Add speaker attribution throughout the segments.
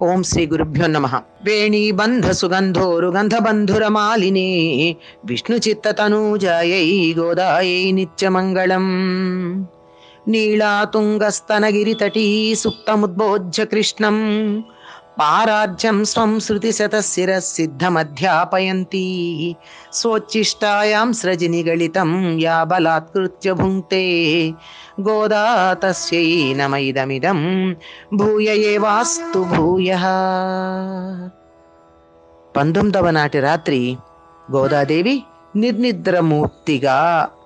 Speaker 1: ఓం శ్రీ గురుభ్యో నమ వేణీ బంధ సుగంధోరు గంధబంధురమాలినే విష్ణు చిత్తతనూజాయై గోదాయై నిత్యమంగళం నీళాతుంగస్తనగిరితటీ సుప్తముద్బోధ్య కృష్ణం పారాజ్యం స్వం శృతిశతశిరసిద్ధమధ్యాపయంతి స్వోచ్ఛిష్టాయాం సృజినిగళితం యా బలాత్కృత్య భుంక్తే గోదా తస్యై నమైదమిదం భూయ ఏవాస్తు భూయ పంతొమ్మిదవ నాటి రాత్రి గోదాదేవి నిర్నిద్రమూర్తిగా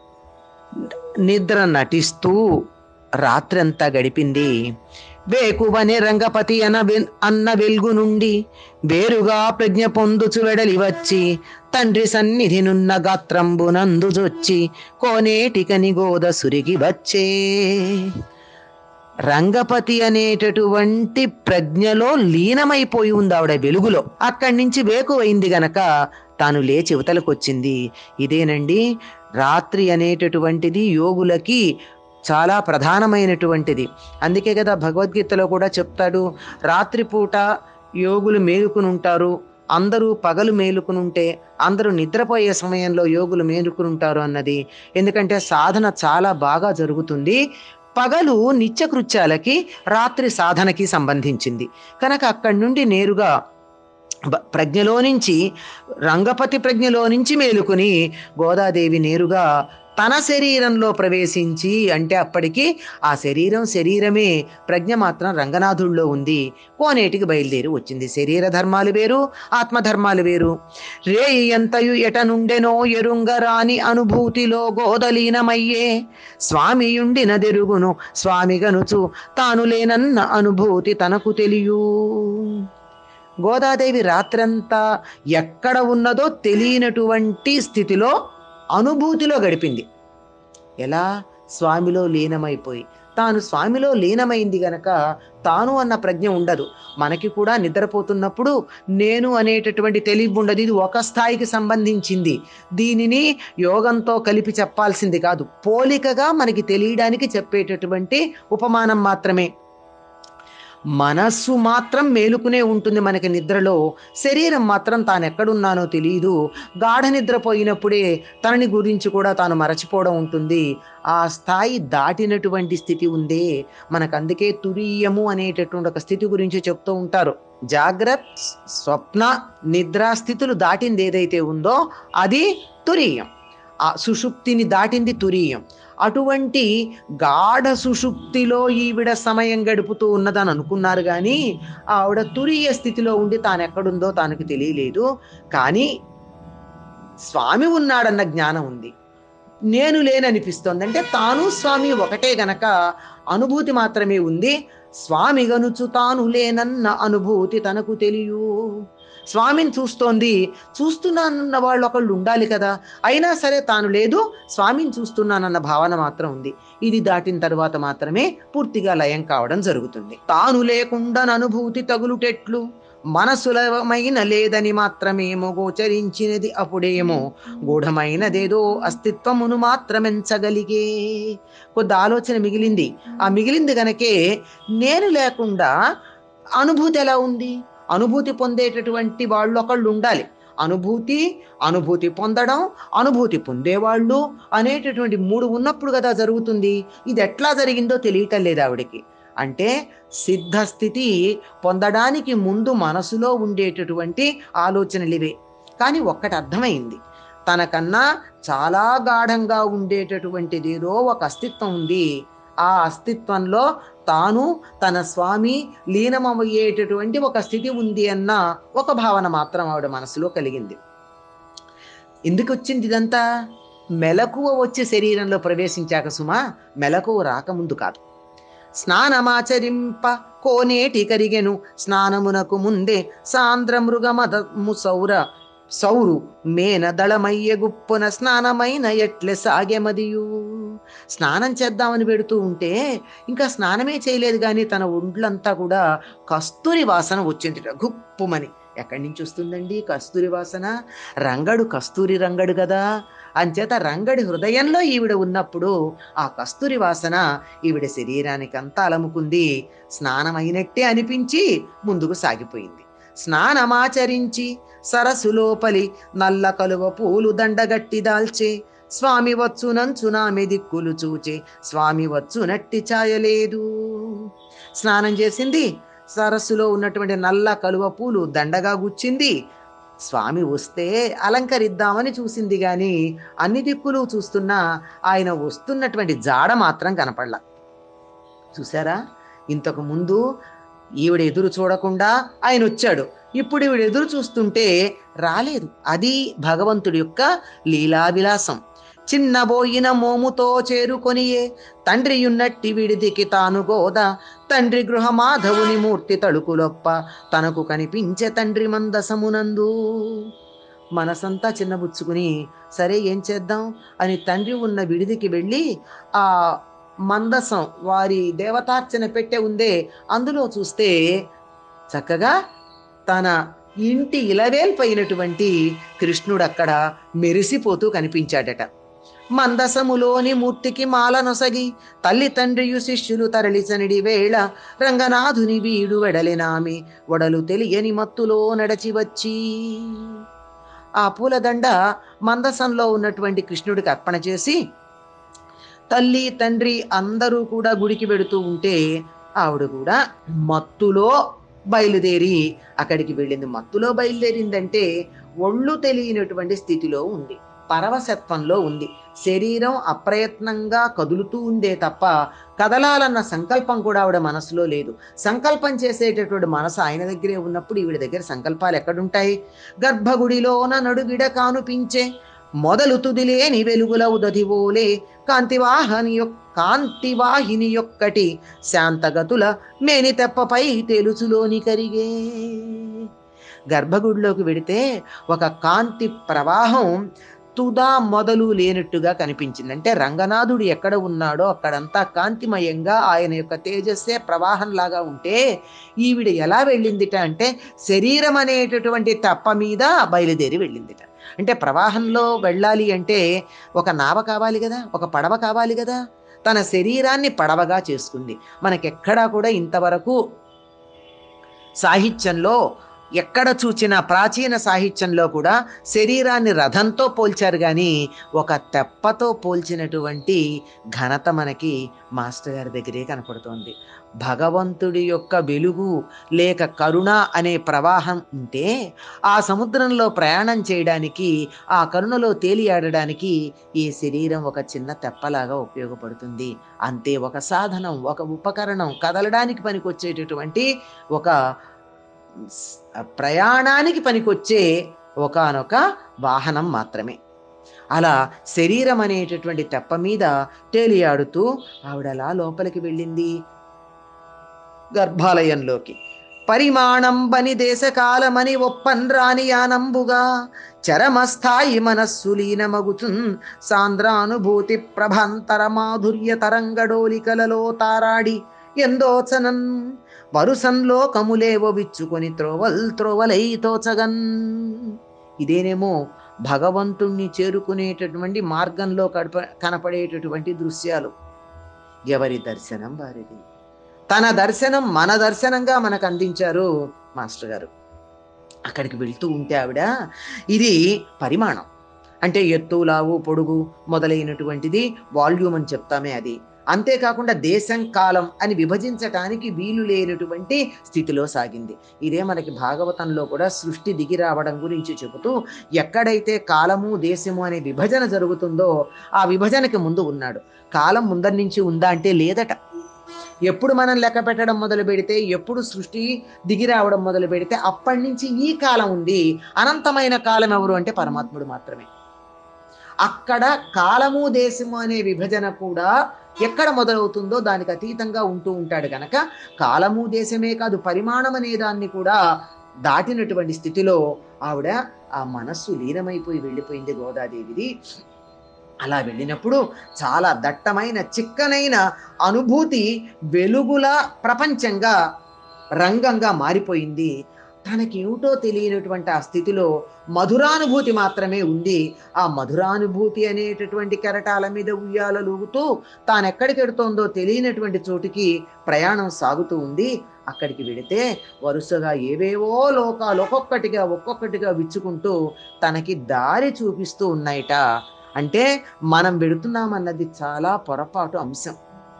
Speaker 1: నిద్ర నటిస్తూ రాత్రంతా గడిపింది వేకువనే రంగపతి అన వెల్- అన్న వెలుగు నుండి వేరుగా ప్రజ్ఞ పొందుచు వెడలి వచ్చి తండ్రి సన్నిధి నున్న గాత్రంబునందుజొచ్చి కోనేటికని గోద సురిగి వచ్చే రంగపతి అనేటటువంటి ప్రజ్ఞలో లీనమైపోయి ఉంది ఆవిడ వెలుగులో అక్కడి నుంచి వేకువైంది గనక తాను లేచి ఇవతలకొచ్చింది ఇదేనండి రాత్రి అనేటటువంటిది యోగులకి చాలా ప్రధానమైనటువంటిది అందుకే కదా భగవద్గీతలో కూడా చెప్తాడు రాత్రిపూట యోగులు మేలుకుని ఉంటారు అందరూ పగలు మేలుకునుంటే అందరూ నిద్రపోయే సమయంలో యోగులు మేలుకుని ఉంటారు అన్నది ఎందుకంటే సాధన చాలా బాగా జరుగుతుంది పగలు నిత్యకృత్యాలకి రాత్రి సాధనకి సంబంధించింది కనుక అక్కడి నుండి నేరుగా బ- ప్రజ్ఞలో నుంచి రంగపతి ప్రజ్ఞలో నుంచి మేలుకుని గోదాదేవి నేరుగా తన శరీరంలో ప్రవేశించి అంటే అప్పటికి ఆ శరీరం శరీరమే ప్రజ్ఞ మాత్రం రంగనాథుల్లో ఉంది కోనేటికి బయలుదేరి వచ్చింది శరీర ధర్మాలు వేరు ఆత్మధర్మాలు వేరు రే ఎంతయు ఎట నుండెనో ఎరుంగరాని అనుభూతిలో గోదలీనమయ్యే స్వామియుండిన దెరుగును స్వామిగనుచు తాను లేనన్న అనుభూతి తనకు తెలియు గోదాదేవి రాత్రంతా ఎక్కడ ఉన్నదో తెలియనటువంటి స్థితిలో అనుభూతిలో గడిపింది ఎలా స్వామిలో లీనమైపోయి తాను స్వామిలో లీనమైంది గనక తాను అన్న ప్రజ్ఞ ఉండదు మనకి కూడా నిద్రపోతున్నప్పుడు నేను అనేటటువంటి తెలివి ఉండదు ఇది ఒక స్థాయికి సంబంధించింది దీనిని యోగంతో కలిపి చెప్పాల్సింది కాదు పోలికగా మనకి తెలియడానికి చెప్పేటటువంటి ఉపమానం మాత్రమే మనస్సు మాత్రం మేలుకునే ఉంటుంది మనకి నిద్రలో శరీరం మాత్రం తాను ఎక్కడున్నానో తెలియదు గాఢ నిద్రపోయినప్పుడే తనని గురించి కూడా తాను మరచిపోవడం ఉంటుంది ఆ స్థాయి దాటినటువంటి స్థితి ఉందే మనకు అందుకే తురీయము అనేటటువంటి ఒక స్థితి గురించి చెప్తూ ఉంటారు జాగ్రత్త స్వప్న నిద్రా స్థితులు దాటింది ఏదైతే ఉందో అది తురీయం ఆ సుషుప్తిని దాటింది తురీయం అటువంటి గాఢ సుషుప్తిలో ఈవిడ సమయం గడుపుతూ ఉన్నదని అనుకున్నారు కానీ ఆవిడ తురీయ స్థితిలో ఉండి తాను ఎక్కడుందో తనకు తెలియలేదు కానీ స్వామి ఉన్నాడన్న జ్ఞానం ఉంది నేను లేననిపిస్తోంది అంటే తాను స్వామి ఒకటే గనక అనుభూతి మాత్రమే ఉంది స్వామి గనుచు తాను లేనన్న అనుభూతి తనకు తెలియు స్వామిని చూస్తోంది చూస్తున్నానన్న వాళ్ళు ఒకళ్ళు ఉండాలి కదా అయినా సరే తాను లేదు స్వామిని చూస్తున్నానన్న భావన మాత్రం ఉంది ఇది దాటిన తర్వాత మాత్రమే పూర్తిగా లయం కావడం జరుగుతుంది తాను లేకుండా అనుభూతి తగులుటెట్లు మనసులమైన లేదని మాత్రమేమో గోచరించినది అప్పుడేమో గూఢమైనదేదో అస్తిత్వమును మాత్రమెంచగలిగే కొద్ది ఆలోచన మిగిలింది ఆ మిగిలింది గనకే నేను లేకుండా అనుభూతి ఎలా ఉంది అనుభూతి పొందేటటువంటి వాళ్ళు ఒకళ్ళు ఉండాలి అనుభూతి అనుభూతి పొందడం అనుభూతి పొందేవాళ్ళు అనేటటువంటి మూడు ఉన్నప్పుడు కదా జరుగుతుంది ఇది ఎట్లా జరిగిందో తెలియటం లేదు ఆవిడకి అంటే సిద్ధస్థితి పొందడానికి ముందు మనసులో ఉండేటటువంటి ఆలోచనలు ఇవే కానీ ఒక్కటి అర్థమైంది తనకన్నా చాలా గాఢంగా ఉండేటటువంటిది ఏదో ఒక అస్తిత్వం ఉంది ఆ అస్తిత్వంలో తాను తన స్వామి లీనమయ్యేటటువంటి ఒక స్థితి ఉంది అన్న ఒక భావన మాత్రం ఆవిడ మనసులో కలిగింది ఎందుకు వచ్చింది ఇదంతా మెలకువ వచ్చి శరీరంలో ప్రవేశించాక సుమా మెలకువ రాకముందు కాదు స్నానమాచరింప కోనేటి కరిగెను స్నానమునకు ముందే సాంద్ర మృగమదము సౌర సౌరు మేన దళమయ్య గుప్పున స్నానమైన ఎట్లె సాగెమదియు స్నానం చేద్దామని పెడుతూ ఉంటే ఇంకా స్నానమే చేయలేదు కానీ తన ఒంట్లంతా కూడా కస్తూరి వాసన వచ్చింది గుప్పుమని ఎక్కడి నుంచి వస్తుందండి కస్తూరి వాసన రంగడు కస్తూరి రంగడు కదా అంచేత రంగడి హృదయంలో ఈవిడ ఉన్నప్పుడు ఆ కస్తూరి వాసన ఈవిడ శరీరానికంతా అలముకుంది స్నానమైనట్టే అనిపించి ముందుకు సాగిపోయింది స్నానమాచరించి సరస్సు లోపలి నల్ల కలువ పూలు దండగట్టి దాల్చే స్వామి వచ్చునంచునామె దిక్కులు చూచే స్వామి వచ్చునట్టి ఛాయలేదు స్నానం చేసింది సరస్సులో ఉన్నటువంటి నల్ల కలువ పూలు దండగా గుచ్చింది స్వామి వస్తే అలంకరిద్దామని చూసింది గాని అన్ని దిక్కులు చూస్తున్నా ఆయన వస్తున్నటువంటి జాడ మాత్రం కనపడలా చూసారా ఇంతకు ముందు ఈవిడ ఎదురు చూడకుండా ఆయన వచ్చాడు ఇప్పుడు ఈవిడ ఎదురు చూస్తుంటే రాలేదు అది భగవంతుడి యొక్క లీలావిలాసం చిన్నబోయిన మోముతో చేరుకొనియే తండ్రియున్నట్టి విడిదికి తాను గోద తండ్రి గృహ మాధవుని మూర్తి తడుకులొప్ప తనకు కనిపించే తండ్రి మందసమునందు మనసంతా చిన్నబుచ్చుకుని సరే ఏం చేద్దాం అని తండ్రి ఉన్న విడిదికి వెళ్ళి ఆ మందసం వారి దేవతార్చన పెట్టే ఉందే అందులో చూస్తే చక్కగా తన ఇంటి ఇలవేల్పైనటువంటి కృష్ణుడు అక్కడ మెరిసిపోతూ కనిపించాడట మందసములోని మూర్తికి మాల నొసగి తల్లి తండ్రియు శిష్యులు తరలిసనిడి వేళ రంగనాథుని వీడు వెడలినామి వడలు తెలియని మత్తులో నడచి వచ్చి ఆ పూలదండ మందసంలో ఉన్నటువంటి కృష్ణుడికి అర్పణ చేసి తల్లి తండ్రి అందరూ కూడా గుడికి వెడుతూ ఉంటే ఆవిడ కూడా మత్తులో బయలుదేరి అక్కడికి వెళ్ళింది మత్తులో బయలుదేరిందంటే ఒళ్ళు తెలియనటువంటి స్థితిలో ఉంది పరవశత్వంలో ఉంది శరీరం అప్రయత్నంగా కదులుతూ ఉందే తప్ప కదలాలన్న సంకల్పం కూడా ఆవిడ మనసులో లేదు సంకల్పం చేసేటటువంటి మనసు ఆయన దగ్గరే ఉన్నప్పుడు ఈవిడ దగ్గర సంకల్పాలు ఎక్కడుంటాయి గర్భగుడిలోన నడుగిడ కానుపించే మొదలు తుదిలేని వెలుగుల ఉదదివోలే కాంతివాహని యొక్క కాంతివాహిని యొక్కటి శాంతగతుల మేని తెప్పపై తెలుసులోని కరిగే గర్భగుడిలోకి వెడితే ఒక కాంతి ప్రవాహం తుదా మొదలు లేనట్టుగా కనిపించింది అంటే రంగనాథుడు ఎక్కడ ఉన్నాడో అక్కడంతా కాంతిమయంగా ఆయన యొక్క తేజస్సే ప్రవాహంలాగా ఉంటే ఈవిడ ఎలా వెళ్ళిందిట అంటే శరీరం అనేటటువంటి తప్ప మీద బయలుదేరి వెళ్ళిందిట అంటే ప్రవాహంలో వెళ్ళాలి అంటే ఒక నావ కావాలి కదా ఒక పడవ కావాలి కదా తన శరీరాన్ని పడవగా చేసుకుంది మనకెక్కడా కూడా ఇంతవరకు సాహిత్యంలో ఎక్కడ చూచిన ప్రాచీన సాహిత్యంలో కూడా శరీరాన్ని రథంతో పోల్చారు కానీ ఒక తెప్పతో పోల్చినటువంటి ఘనత మనకి మాస్టర్ గారి దగ్గరే కనపడుతోంది భగవంతుడి యొక్క వెలుగు లేక కరుణ అనే ప్రవాహం ఉంటే ఆ సముద్రంలో ప్రయాణం చేయడానికి ఆ కరుణలో తేలియాడడానికి ఈ శరీరం ఒక చిన్న తెప్పలాగా ఉపయోగపడుతుంది అంతే ఒక సాధనం ఒక ఉపకరణం కదలడానికి పనికొచ్చేటటువంటి ఒక స్- ప్రయాణానికి పనికొచ్చే ఒకానొక వాహనం మాత్రమే అలా శరీరం అనేటటువంటి తెప్ప మీద తేలియాడుతూ ఆవిడలా లోపలికి వెళ్ళింది గర్భాలయంలోకి పరిమాణం బని దేశకాలమని ఒప్పన్ రాని యానంబుగా చరమస్థాయి మనస్సు లీనమగుచున్ సాంద్రానుభూతి ప్రభాంతర మాధుర్య తరంగడోలికలలో తారాడి ఎందోచనన్ వరుసంలో కములేవో విచ్చుకొని త్రోవల్ త్రోవలై తోచగన్ ఇదేనేమో భగవంతుణ్ణి చేరుకునేటటువంటి మార్గంలో కడప కనపడేటటువంటి దృశ్యాలు ఎవరి దర్శనం వారిది తన దర్శనం మన దర్శనంగా మనకు అందించారు మాస్టర్ గారు అక్కడికి వెళ్తూ ఉంటే ఆవిడ ఇది పరిమాణం అంటే ఎత్తు లావు పొడుగు మొదలైనటువంటిది వాల్యూమ్ అని చెప్తామే అది అంతేకాకుండా దేశం కాలం అని విభజించటానికి వీలు లేనటువంటి స్థితిలో సాగింది ఇదే మనకి భాగవతంలో కూడా సృష్టి దిగి రావడం గురించి చెబుతూ ఎక్కడైతే కాలము దేశము అనే విభజన జరుగుతుందో ఆ విభజనకి ముందు ఉన్నాడు కాలం ముందరి నుంచి ఉందా అంటే లేదట ఎప్పుడు మనం లెక్క పెట్టడం మొదలు పెడితే ఎప్పుడు సృష్టి దిగి రావడం మొదలు పెడితే అప్పటి నుంచి ఈ కాలం ఉంది అనంతమైన కాలం ఎవరు అంటే పరమాత్ముడు మాత్రమే అక్కడ కాలము దేశము అనే విభజన కూడా ఎక్కడ మొదలవుతుందో దానికి అతీతంగా ఉంటూ ఉంటాడు గనక కాలము దేశమే కాదు పరిమాణం అనే దాన్ని కూడా దాటినటువంటి స్థితిలో ఆవిడ ఆ మనస్సు లీనమైపోయి వెళ్ళిపోయింది గోదాదేవిది అలా వెళ్ళినప్పుడు చాలా దట్టమైన చిక్కనైన అనుభూతి వెలుగుల ప్రపంచంగా రంగంగా మారిపోయింది తనకేమిటో తెలియనటువంటి ఆ స్థితిలో మధురానుభూతి మాత్రమే ఉంది ఆ మధురానుభూతి అనేటటువంటి కెరటాల మీద ఉయ్యాలలూగుతూ తాను ఎక్కడికి వెడుతోందో తెలియనటువంటి చోటుకి ప్రయాణం సాగుతూ ఉంది అక్కడికి వెడితే వరుసగా ఏవేవో లోకాలు ఒక్కొక్కటిగా ఒక్కొక్కటిగా విచ్చుకుంటూ తనకి దారి చూపిస్తూ ఉన్నాయట అంటే మనం వెడుతున్నామన్నది చాలా పొరపాటు అంశం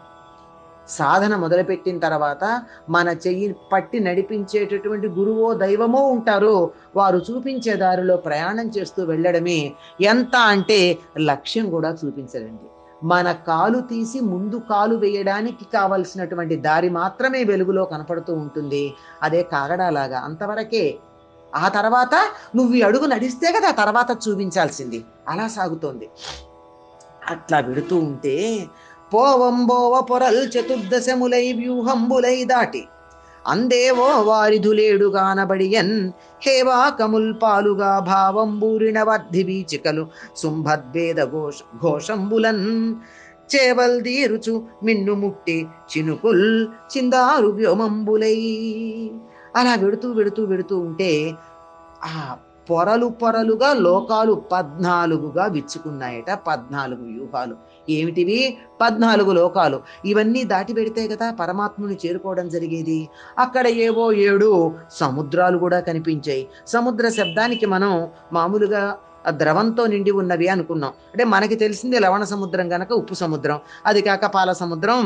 Speaker 1: సాధన మొదలుపెట్టిన తర్వాత మన చెయ్యి పట్టి నడిపించేటటువంటి గురువో దైవమో ఉంటారు వారు చూపించే దారిలో ప్రయాణం చేస్తూ వెళ్ళడమే ఎంత అంటే లక్ష్యం కూడా చూపించరండి మన కాలు తీసి ముందు కాలు వేయడానికి కావలసినటువంటి దారి మాత్రమే వెలుగులో కనపడుతూ ఉంటుంది అదే కాగడాలాగా అంతవరకే ఆ తర్వాత నువ్వు ఈ అడుగు నడిస్తే కదా ఆ తర్వాత చూపించాల్సింది అలా సాగుతోంది అట్లా వెడుతూ ఉంటే పోవంబోవ పొరల్ చతుర్దశములై వ్యూహంబులై దాటి అందేవో వారిధులేడు గానబడియన్ హేవాకముల్ పాలుగా భావంబూరిన వర్ధి వీచికలు శుంభద్వేద ఘోష ఘోషంబులన్ చేవల్ దీరుచు మిన్ను ముట్టి చినుకుల్ చిందారు వ్యోమంబులై అలా వెడుతూ వెడుతూ వెడుతూ ఉంటే ఆ పొరలు పొరలుగా లోకాలు పద్నాలుగుగా విచ్చుకున్నాయట పద్నాలుగు వ్యూహాలు ఏమిటివి పద్నాలుగు లోకాలు ఇవన్నీ దాటి పెడితే కదా పరమాత్ముని చేరుకోవడం జరిగేది అక్కడ ఏవో ఏడు సముద్రాలు కూడా కనిపించాయి సముద్ర శబ్దానికి మనం మామూలుగా ఆ ద్రవంతో నిండి ఉన్నవి అనుకున్నాం అంటే మనకి తెలిసింది లవణ సముద్రం గనక ఉప్పు సముద్రం అది కాక పాల సముద్రం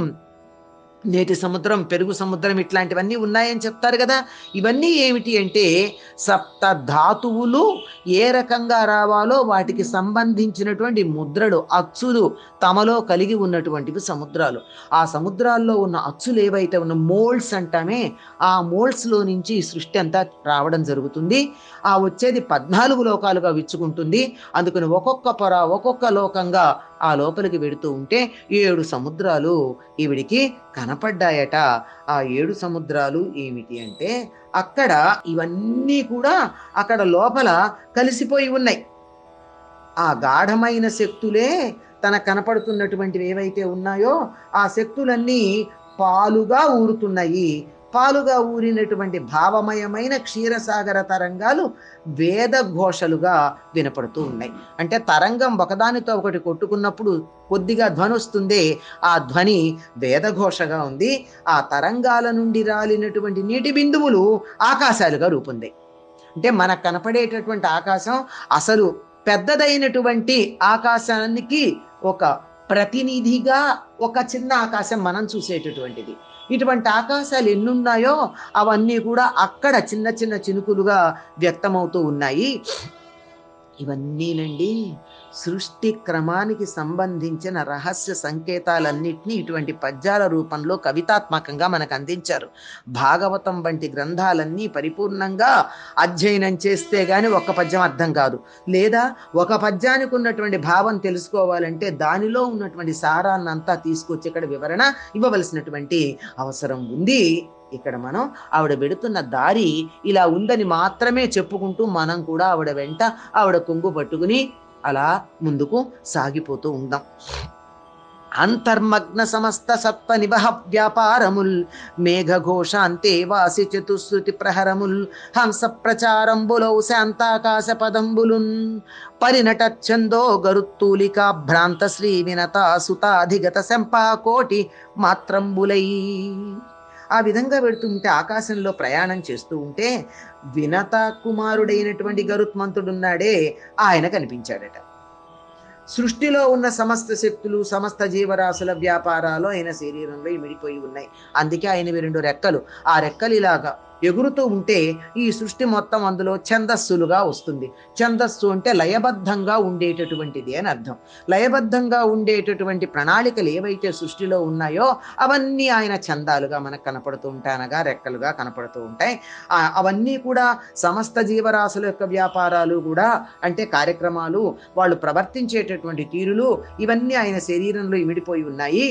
Speaker 1: నేటి సముద్రం పెరుగు సముద్రం ఇట్లాంటివన్నీ ఉన్నాయని చెప్తారు కదా ఇవన్నీ ఏమిటి అంటే సప్త ధాతువులు ఏ రకంగా రావాలో వాటికి సంబంధించినటువంటి ముద్రలు అచ్చులు తమలో కలిగి ఉన్నటువంటివి సముద్రాలు ఆ సముద్రాల్లో ఉన్న అచ్చులు ఏవైతే ఉన్న మోల్డ్స్ అంటామే ఆ మోల్డ్స్లో నుంచి ఈ సృష్టి అంతా రావడం జరుగుతుంది ఆ వచ్చేది పద్నాలుగు లోకాలుగా విచ్చుకుంటుంది అందుకని ఒక్కొక్క పొర ఒక్కొక్క లోకంగా ఆ లోపలికి వెడుతూ ఉంటే ఏడు సముద్రాలు ఈవిడికి కనపడ్డాయట ఆ ఏడు సముద్రాలు ఏమిటి అంటే అక్కడ ఇవన్నీ కూడా అక్కడ లోపల కలిసిపోయి ఉన్నాయి ఆ గాఢమైన శక్తులే తన కనపడుతున్నటువంటివి ఏవైతే ఉన్నాయో ఆ శక్తులన్నీ పాలుగా ఊరుతున్నాయి పాలుగా ఊరినటువంటి భావమయమైన క్షీరసాగర తరంగాలు వేద ఘోషలుగా వినపడుతూ ఉన్నాయి అంటే తరంగం ఒకదానితో ఒకటి కొట్టుకున్నప్పుడు కొద్దిగా ధ్వని వస్తుంది ఆ ధ్వని వేదఘోషగా ఉంది ఆ తరంగాల నుండి రాలినటువంటి నీటి బిందువులు ఆకాశాలుగా రూపొందాయి అంటే మనకు కనపడేటటువంటి ఆకాశం అసలు పెద్దదైనటువంటి ఆకాశానికి ఒక ప్రతినిధిగా ఒక చిన్న ఆకాశం మనం చూసేటటువంటిది ఇటువంటి ఆకాశాలు ఎన్నున్నాయో అవన్నీ కూడా అక్కడ చిన్న చిన్న చినుకులుగా వ్యక్తమవుతూ ఉన్నాయి ఇవన్నీనండి సృష్టి క్రమానికి సంబంధించిన రహస్య సంకేతాలన్నింటినీ ఇటువంటి పద్యాల రూపంలో కవితాత్మకంగా మనకు అందించారు భాగవతం వంటి గ్రంథాలన్నీ పరిపూర్ణంగా అధ్యయనం చేస్తే గాని ఒక పద్యం అర్థం కాదు లేదా ఒక పద్యానికి ఉన్నటువంటి భావం తెలుసుకోవాలంటే దానిలో ఉన్నటువంటి సారాన్నంతా తీసుకొచ్చి ఇక్కడ వివరణ ఇవ్వవలసినటువంటి అవసరం ఉంది ఇక్కడ మనం ఆవిడ పెడుతున్న దారి ఇలా ఉందని మాత్రమే చెప్పుకుంటూ మనం కూడా ఆవిడ వెంట ఆవిడ కొంగు పట్టుకుని అలా ముందుకు సాగిపోతూ ఉందాం అంతర్మగ్న సమస్త సత్వ నిబహ వ్యాపారముల్ మేఘఘోషాంతే వాసి చతుశ్రుతి ప్రహరముల్ హంస ప్రచారంబులౌ శాంతాకాశ పదంబులున్ పరినటచ్చందో గరుత్తూలిక భ్రాంత శ్రీ వినత సుతాధిగత శంపా కోటి మాత్రంబులై ఆ విధంగా వెడుతుంటే ఆకాశంలో ప్రయాణం చేస్తూ ఉంటే వినత కుమారుడైనటువంటి గరుత్మంతుడున్నాడే ఆయన కనిపించాడట సృష్టిలో ఉన్న సమస్త శక్తులు సమస్త జీవరాశుల వ్యాపారాలు ఆయన శరీరంలో ఇమిడిపోయి ఉన్నాయి అందుకే ఆయనవి రెండు రెక్కలు ఆ రెక్కలు ఇలాగా ఎగురుతూ ఉంటే ఈ సృష్టి మొత్తం అందులో ఛందస్సులుగా వస్తుంది ఛందస్సు అంటే లయబద్ధంగా ఉండేటటువంటిది అని అర్థం లయబద్ధంగా ఉండేటటువంటి ప్రణాళికలు ఏవైతే సృష్టిలో ఉన్నాయో అవన్నీ ఆయన చందాలుగా మనకు కనపడుతూ ఉంటాయి అనగా రెక్కలుగా కనపడుతూ ఉంటాయి ఆ, అవన్నీ కూడా సమస్త జీవరాశుల యొక్క వ్యాపారాలు కూడా అంటే కార్యక్రమాలు వాళ్ళు ప్రవర్తించేటటువంటి తీరులు ఇవన్నీ ఆయన శరీరంలో ఇమిడిపోయి ఉన్నాయి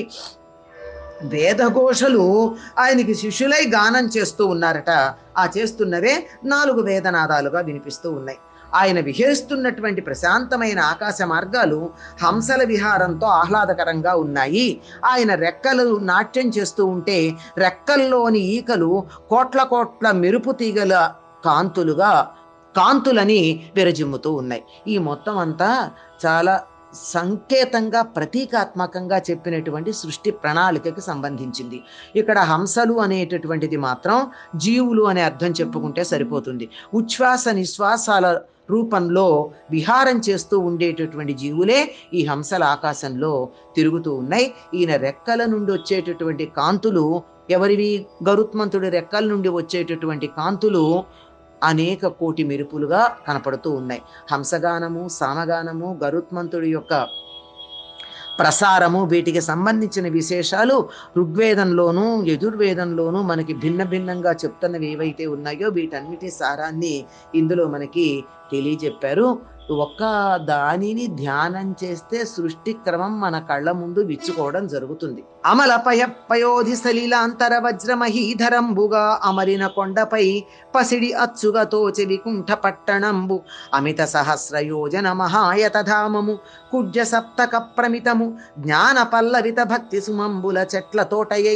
Speaker 1: వేదఘోషలు ఆయనకి శిష్యులై గానం చేస్తూ ఉన్నారట ఆ చేస్తున్నవే నాలుగు వేదనాదాలుగా వినిపిస్తూ ఉన్నాయి ఆయన విహరిస్తున్నటువంటి ప్రశాంతమైన ఆకాశ మార్గాలు హంసల విహారంతో ఆహ్లాదకరంగా ఉన్నాయి ఆయన రెక్కలు నాట్యం చేస్తూ ఉంటే రెక్కల్లోని ఈకలు కోట్ల కోట్ల మెరుపు తీగల కాంతులుగా కాంతులని విరజిమ్ముతూ ఉన్నాయి ఈ మొత్తం అంతా చాలా సంకేతంగా ప్రతీకాత్మకంగా చెప్పినటువంటి సృష్టి ప్రణాళికకి సంబంధించింది ఇక్కడ హంసలు అనేటటువంటిది మాత్రం జీవులు అనే అర్థం చెప్పుకుంటే సరిపోతుంది ఉచ్ఛ్వాస నిశ్వాసాల రూపంలో విహారం చేస్తూ ఉండేటటువంటి జీవులే ఈ హంసల ఆకాశంలో తిరుగుతూ ఉన్నాయి ఈయన రెక్కల నుండి వచ్చేటటువంటి కాంతులు ఎవరివి గరుత్మంతుడి రెక్కల నుండి వచ్చేటటువంటి కాంతులు అనేక కోటి మెరుపులుగా కనపడుతూ ఉన్నాయి హంసగానము సామగానము గరుత్మంతుడి యొక్క ప్రసారము వీటికి సంబంధించిన విశేషాలు ఋగ్వేదంలోనూ యజుర్వేదంలోనూ మనకి భిన్న భిన్నంగా చెప్తున్నవి ఏవైతే ఉన్నాయో వీటన్నిటి సారాన్ని ఇందులో మనకి తెలియజెప్పారు ఒక్క దానిని ధ్యానం చేస్తే సృష్టి క్రమం మన కళ్ళ ముందు విచ్చుకోవడం జరుగుతుంది అమల పయ పయోధి సలీలాంతర వజ్రమహీధరంబుగా అమరిన కొండపై పసిడి అచ్చుగా తోచె వికుంఠ పట్టణంబు అమిత సహస్ర యోజన మహాయతధామము కుడ్య సప్తక ప్రమితము జ్ఞాన పల్లవిత భక్తి సుమంబుల చెట్ల తోటయై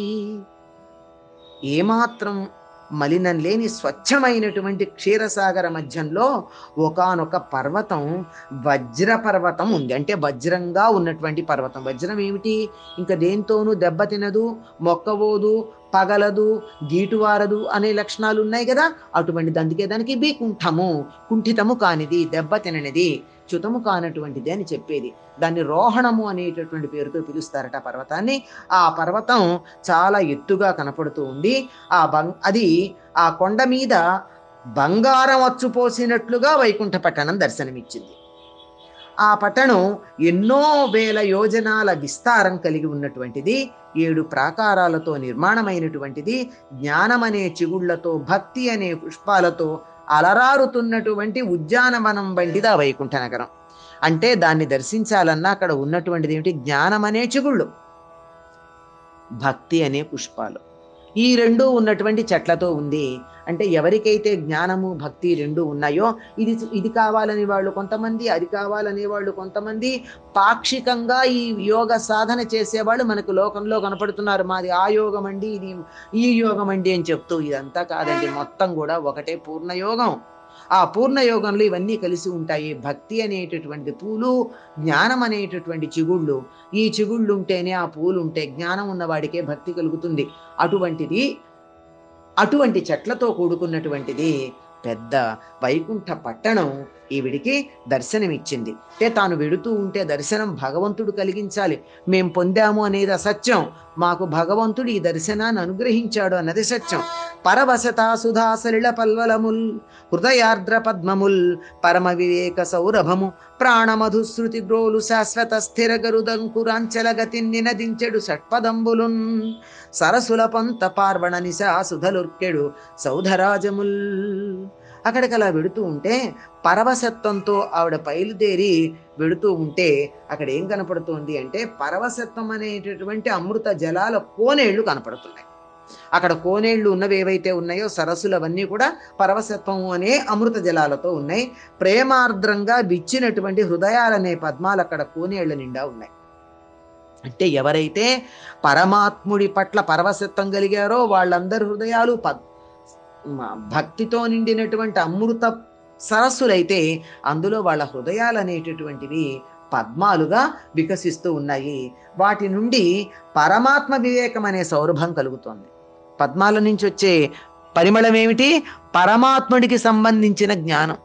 Speaker 1: ఏమాత్రం మలినం లేని స్వచ్ఛమైనటువంటి క్షీరసాగర మధ్యంలో ఒకానొక పర్వతం వజ్ర పర్వతం ఉంది అంటే వజ్రంగా ఉన్నటువంటి పర్వతం వజ్రం ఏమిటి ఇంకా దేంతోనూ దెబ్బ తినదు మొక్కవోదు పగలదు గీటువారదు అనే లక్షణాలు ఉన్నాయి కదా అటువంటిది అందుకే దానికి బీకుంఠము కుంఠితము కానిది దెబ్బ తిననిది చ్యుతము కానటువంటిది అని చెప్పేది దాన్ని రోహణము అనేటటువంటి పేరుతో పిలుస్తారట ఆ పర్వతాన్ని ఆ పర్వతం చాలా ఎత్తుగా కనపడుతూ ఉంది ఆ బం అది ఆ కొండ మీద బంగారం అచ్చు పోసినట్లుగా వైకుంఠ పట్టణం దర్శనమిచ్చింది ఆ పట్టణం ఎన్నో వేల యోజనాల విస్తారం కలిగి ఉన్నటువంటిది ఏడు ప్రాకారాలతో నిర్మాణమైనటువంటిది జ్ఞానం అనే చిగుళ్లతో భక్తి అనే పుష్పాలతో అలరారుతున్నటువంటి ఉద్యానవనం వంటిది ఆ వైకుంఠ నగరం అంటే దాన్ని దర్శించాలన్నా అక్కడ ఉన్నటువంటిది ఏమిటి జ్ఞానం అనే చిగుళ్ళు భక్తి అనే పుష్పాలు ఈ రెండు ఉన్నటువంటి చెట్లతో ఉంది అంటే ఎవరికైతే జ్ఞానము భక్తి రెండు ఉన్నాయో ఇది ఇది కావాలని వాళ్ళు కొంతమంది అది కావాలనే వాళ్ళు కొంతమంది పాక్షికంగా ఈ యోగ సాధన చేసేవాళ్ళు మనకు లోకంలో కనపడుతున్నారు మాది ఆ యోగం అండి ఇది ఈ యోగం అండి అని చెప్తూ ఇదంతా కాదండి మొత్తం కూడా ఒకటే పూర్ణయోగం ఆ పూర్ణయోగంలో ఇవన్నీ కలిసి ఉంటాయి భక్తి అనేటటువంటి పూలు జ్ఞానం అనేటటువంటి చిగుళ్ళు ఈ చిగుళ్ళు ఉంటేనే ఆ పూలు ఉంటే జ్ఞానం ఉన్నవాడికే భక్తి కలుగుతుంది అటువంటిది అటువంటి చెట్లతో కూడుకున్నటువంటిది పెద్ద వైకుంఠ పట్టణం ఈవిడికి దర్శనమిచ్చింది అంటే తాను వెడుతూ ఉంటే దర్శనం భగవంతుడు కలిగించాలి మేం పొందాము అనేది అసత్యం మాకు భగవంతుడు ఈ దర్శనాన్ని అనుగ్రహించాడు అన్నది సత్యం పరవశత సుధా సలిల పల్వలముల్ హృదయార్ద్ర పద్మముల్ పరమ వివేక సౌరభము ప్రాణమధుశ్రుతి గ్రోలు శాశ్వత స్థిర గరుదంకురాంచల గతి నినదించెడు షట్పదంబులున్ సరసుల పంత పార్వణ నిశా సుధలుర్కెడు సౌధరాజముల్ అక్కడికి అలా వెడుతూ ఉంటే పరవశత్వంతో ఆవిడ బయలుదేరి వెడుతూ ఉంటే అక్కడ ఏం కనపడుతుంది అంటే పరవశత్వం అనేటటువంటి అమృత జలాల కోనేళ్లు కనపడుతున్నాయి అక్కడ కోనేళ్లు ఉన్నవి ఏవైతే ఉన్నాయో సరస్సులవన్నీ కూడా పరవశత్వం అనే అమృత జలాలతో ఉన్నాయి ప్రేమార్ద్రంగా విచ్చినటువంటి హృదయాలనే పద్మాలు అక్కడ కోనేళ్ల నిండా ఉన్నాయి అంటే ఎవరైతే పరమాత్ముడి పట్ల పరవశత్వం కలిగారో వాళ్ళందరి హృదయాలు పద్ భక్తితో నిండినటువంటి అమృత సరస్సులైతే అందులో వాళ్ళ హృదయాలు అనేటటువంటివి పద్మాలుగా వికసిస్తూ ఉన్నాయి వాటి నుండి పరమాత్మ వివేకం అనే సౌరభం కలుగుతోంది పద్మాల నుంచి వచ్చే పరిమళం ఏమిటి పరమాత్ముడికి సంబంధించిన జ్ఞానం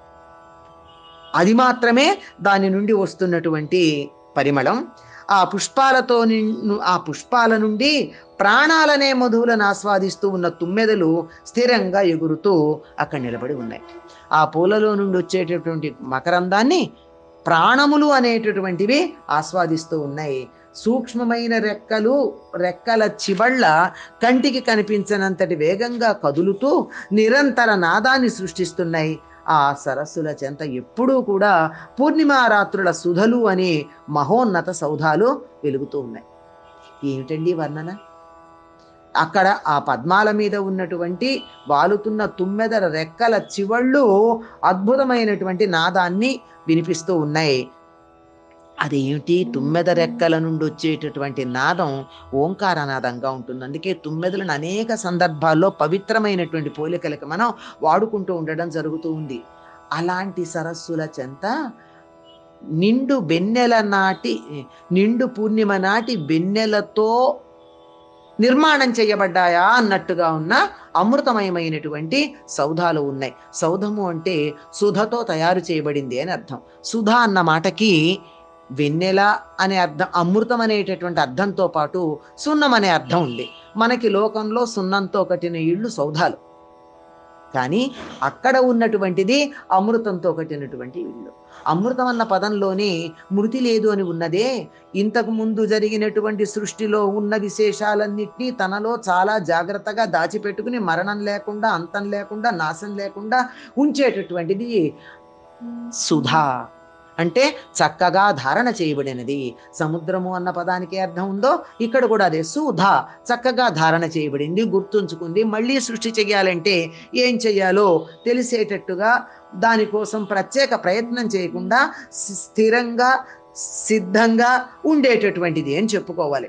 Speaker 1: అది మాత్రమే దాని నుండి వస్తున్నటువంటి పరిమళం ఆ పుష్పాలతో నిన్ను ఆ పుష్పాల నుండి ప్రాణాలనే మధువులను ఆస్వాదిస్తూ ఉన్న తుమ్మెదలు స్థిరంగా ఎగురుతూ అక్కడ నిలబడి ఉన్నాయి ఆ పూలలో నుండి వచ్చేటటువంటి మకరందాన్ని ప్రాణములు అనేటటువంటివి ఆస్వాదిస్తూ ఉన్నాయి సూక్ష్మమైన రెక్కలు రెక్కల చివళ్ళ కంటికి కనిపించనంతటి వేగంగా కదులుతూ నిరంతర నాదాన్ని సృష్టిస్తున్నాయి ఆ సరస్సుల చెంత ఎప్పుడూ కూడా పూర్ణిమా రాత్రుల సుధలు అనే మహోన్నత సౌధాలు వెలుగుతూ ఉన్నాయి ఏమిటండి వర్ణన అక్కడ ఆ పద్మాల మీద ఉన్నటువంటి వాలుతున్న తుమ్మెదల రెక్కల చివళ్ళు అద్భుతమైనటువంటి నాదాన్ని వినిపిస్తూ ఉన్నాయి అదేమిటి తుమ్మెద రెక్కల నుండి వచ్చేటటువంటి నాదం ఓంకారనాదంగా ఉంటుంది అందుకే తుమ్మెదలను అనేక సందర్భాల్లో పవిత్రమైనటువంటి పోలికలకి మనం వాడుకుంటూ ఉండడం జరుగుతూ ఉంది అలాంటి సరస్సుల చెంత నిండు వెన్నెల నాటి నిండు పూర్ణిమ నాటి వెన్నెలతో నిర్మాణం చేయబడ్డాయా అన్నట్టుగా ఉన్న అమృతమయమైనటువంటి సౌధాలు ఉన్నాయి సౌధము అంటే సుధతో తయారు చేయబడింది అని అర్థం సుధ అన్న మాటకి వెన్నెల అనే అర్థం అమృతం అనేటటువంటి అర్థంతో పాటు సున్నం అనే అర్థం ఉంది మనకి లోకంలో సున్నంతో కట్టిన ఇళ్ళు సౌధాలు కానీ అక్కడ ఉన్నటువంటిది అమృతంతో కట్టినటువంటి ఇళ్ళు అమృతం అన్న పదంలోనే మృతి లేదు అని ఉన్నదే ఇంతకు ముందు జరిగినటువంటి సృష్టిలో ఉన్న విశేషాలన్నింటినీ తనలో చాలా జాగ్రత్తగా దాచిపెట్టుకుని మరణం లేకుండా అంతం లేకుండా నాశం లేకుండా ఉంచేటటువంటిది సుధా అంటే చక్కగా ధారణ చేయబడినది సముద్రము అన్న పదానికి అర్థం ఉందో ఇక్కడ కూడా అదే సుధ చక్కగా ధారణ చేయబడింది గుర్తుంచుకుంది మళ్ళీ సృష్టి చేయాలంటే ఏం చెయ్యాలో తెలిసేటట్టుగా దానికోసం ప్రత్యేక ప్రయత్నం చేయకుండా సి- స్థిరంగా సిద్ధంగా ఉండేటటువంటిది అని చెప్పుకోవాలి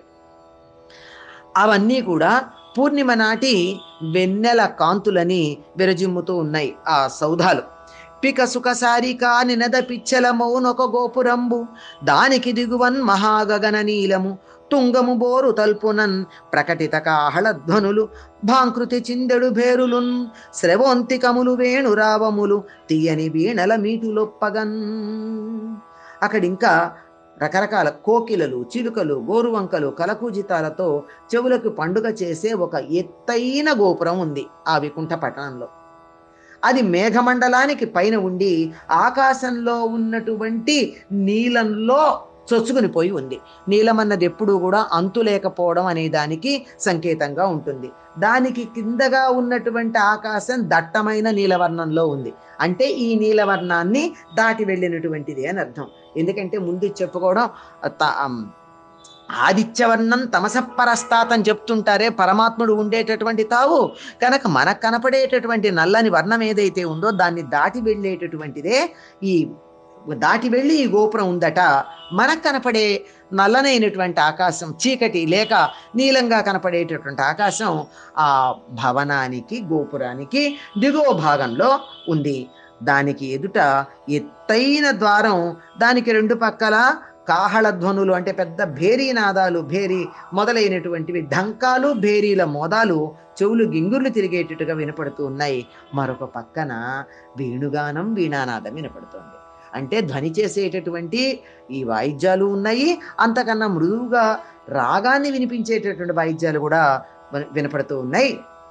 Speaker 1: అవన్నీ కూడా పూర్ణిమ నాటి వెన్నెల కాంతులని విరజిమ్ముతూ ఉన్నాయి ఆ సౌధాలు పిక సుఖసారికా నినద పిచ్చల మౌనొక గోపురంబు దానికి దిగువన్ మహాగగన నీలము తుంగము బోరు తల్పునన్ ప్రకటిత కాహళధ్వనులు భాంకృతి చిందెడు భేరులున్ శ్రవోంతికములు వేణురావములు తీయని వీణల మీటులొప్పగన్ అక్కడింకా రకరకాల కోకిలలు చిలుకలు గోరువంకలు కలకూజితాలతో చెవులకు పండుగ చేసే ఒక ఎత్తైన గోపురం ఉంది ఆ వికుంఠ పట్టణంలో అది మేఘమండలానికి పైన ఉండి ఆకాశంలో ఉన్నటువంటి నీలంలో చొచ్చుకుని పోయి ఉంది నీలం అన్నది ఎప్పుడూ కూడా అంతు లేకపోవడం అనే దానికి సంకేతంగా ఉంటుంది దానికి కిందగా ఉన్నటువంటి ఆకాశం దట్టమైన నీలవర్ణంలో ఉంది అంటే ఈ నీలవర్ణాన్ని దాటి వెళ్ళినటువంటిది అని అర్థం ఎందుకంటే ముందు చెప్పుకోవడం త- అమ్, ఆదిత్యవర్ణం తమసపరస్తాత్ అని చెప్తుంటారే పరమాత్ముడు ఉండేటటువంటి తావు కనుక మనకు కనపడేటటువంటి నల్లని వర్ణం ఏదైతే ఉందో దాన్ని దాటి వెళ్ళేటటువంటిదే ఈ దాటి వెళ్ళి ఈ గోపురం ఉందట మనకు కనపడే నల్లనైనటువంటి ఆకాశం చీకటి లేక నీలంగా కనపడేటటువంటి ఆకాశం ఆ భవనానికి గోపురానికి దిగువ భాగంలో ఉంది దానికి ఎదుట ఎత్తైన ద్వారం దానికి రెండు పక్కల కాహళ ధ్వనులు అంటే పెద్ద భేరీ నాదాలు భేరీ మొదలైనటువంటివి ఢంకాలు భేరీల మోదాలు చెవులు గింగుర్లు తిరిగేటట్టుగా వినపడుతూ ఉన్నాయి మరొక పక్కన వేణుగానం వీణానాదం వినపడుతోంది అంటే ధ్వని చేసేటటువంటి ఈ వాయిద్యాలు ఉన్నాయి అంతకన్నా మృదువుగా రాగాన్ని వినిపించేటటువంటి వాయిద్యాలు కూడా విన- వినపడుతూ ఉన్నాయి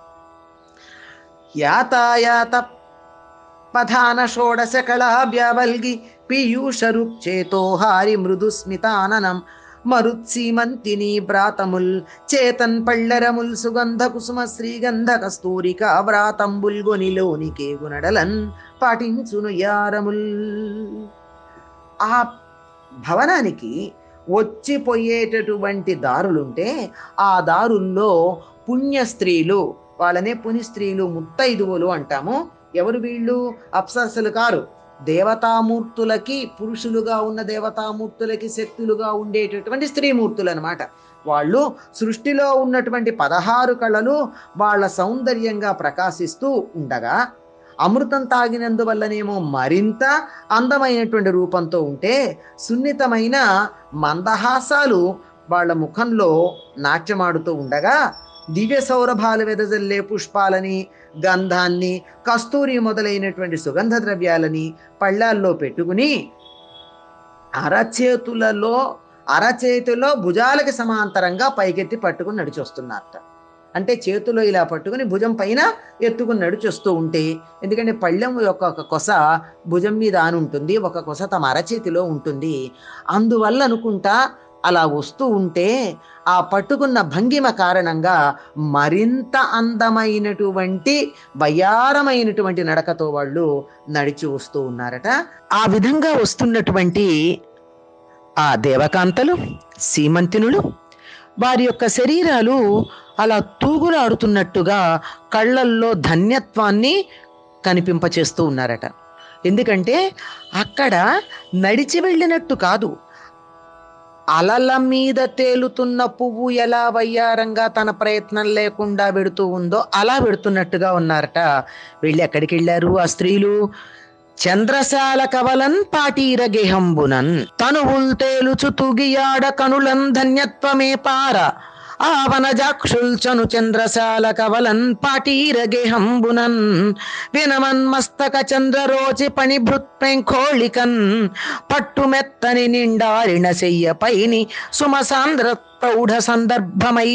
Speaker 1: యాతాయాత పధాన షోడశ కళాభ్యవల్గి పీయూషరుక్చేతో హారి మృదు స్మితాననం మరుత్సీమంతిని వ్రాతముల్ చేతన్ పళ్ళరముల్ సుగంధ కుసుమ శ్రీగంధ కస్తూరిక వ్రాతంబుల్ గొనిలోనికే గునడలన్ పాటించును యారముల్ ఆ భవనానికి వచ్చిపోయేటటువంటి దారులుంటే ఆ దారుల్లో పుణ్య స్త్రీలు వాళ్ళనే పుని స్త్రీలు ముత్తైదువులు అంటాము ఎవరు వీళ్ళు అప్సరసలు కారు దేవతామూర్తులకి పురుషులుగా ఉన్న దేవతామూర్తులకి శక్తులుగా ఉండేటటువంటి స్త్రీమూర్తులు అనమాట వాళ్ళు సృష్టిలో ఉన్నటువంటి పదహారు కళలు వాళ్ళ సౌందర్యంగా ప్రకాశిస్తూ ఉండగా అమృతం తాగినందువల్లనేమో మరింత అందమైనటువంటి రూపంతో ఉంటే సున్నితమైన మందహాసాలు వాళ్ళ ముఖంలో నాట్యమాడుతూ ఉండగా దివ్య సౌరభాలు వెదజల్లే పుష్పాలని గంధాన్ని కస్తూరి మొదలైనటువంటి సుగంధ ద్రవ్యాలని పళ్ళాల్లో పెట్టుకుని అరచేతులలో అరచేతిలో భుజాలకి సమాంతరంగా పైకెత్తి పట్టుకుని నడిచొస్తున్నారట అంటే చేతిలో ఇలా పట్టుకుని భుజం పైన ఎత్తుకుని నడిచొస్తూ ఉంటే ఎందుకంటే పళ్ళెం యొక్క ఒక కొస భుజం మీద ఆని ఉంటుంది ఒక కొస తమ అరచేతిలో ఉంటుంది అందువల్ల అనుకుంటా అలా వస్తూ ఉంటే ఆ పట్టుకున్న భంగిమ కారణంగా మరింత అందమైనటువంటి వయారమైనటువంటి నడకతో వాళ్ళు నడిచి వస్తూ ఉన్నారట ఆ విధంగా వస్తున్నటువంటి ఆ దేవకాంతలు సీమంతినులు వారి యొక్క శరీరాలు అలా తూగులాడుతున్నట్టుగా కళ్ళల్లో ధన్యత్వాన్ని కనిపింపచేస్తూ ఉన్నారట ఎందుకంటే అక్కడ నడిచి వెళ్ళినట్టు కాదు అలల మీద తేలుతున్న పువ్వు ఎలా వయ్యారంగా తన ప్రయత్నం లేకుండా పెడుతూ ఉందో అలా పెడుతున్నట్టుగా ఉన్నారట వెళ్ళి ఎక్కడికి వెళ్ళారు ఆ స్త్రీలు చంద్రశాల కవలన్ పాటీర గేహంబునన్ తనువుల్ తేలుచు తుగియాడ కనులన్ ధన్యత్వమే పార ఆవనజాక్షుల్చను చంద్రశాల కవలన్ పాటీర గేహంబునన్ వినమన్ మస్తక చంద్రరోచి పణిభృత్పెంఖోళికన్ పట్టుమెత్తని నిండారిన చెయ్య పైని సుమసాంద్ర ప్రౌఢ సందర్భమై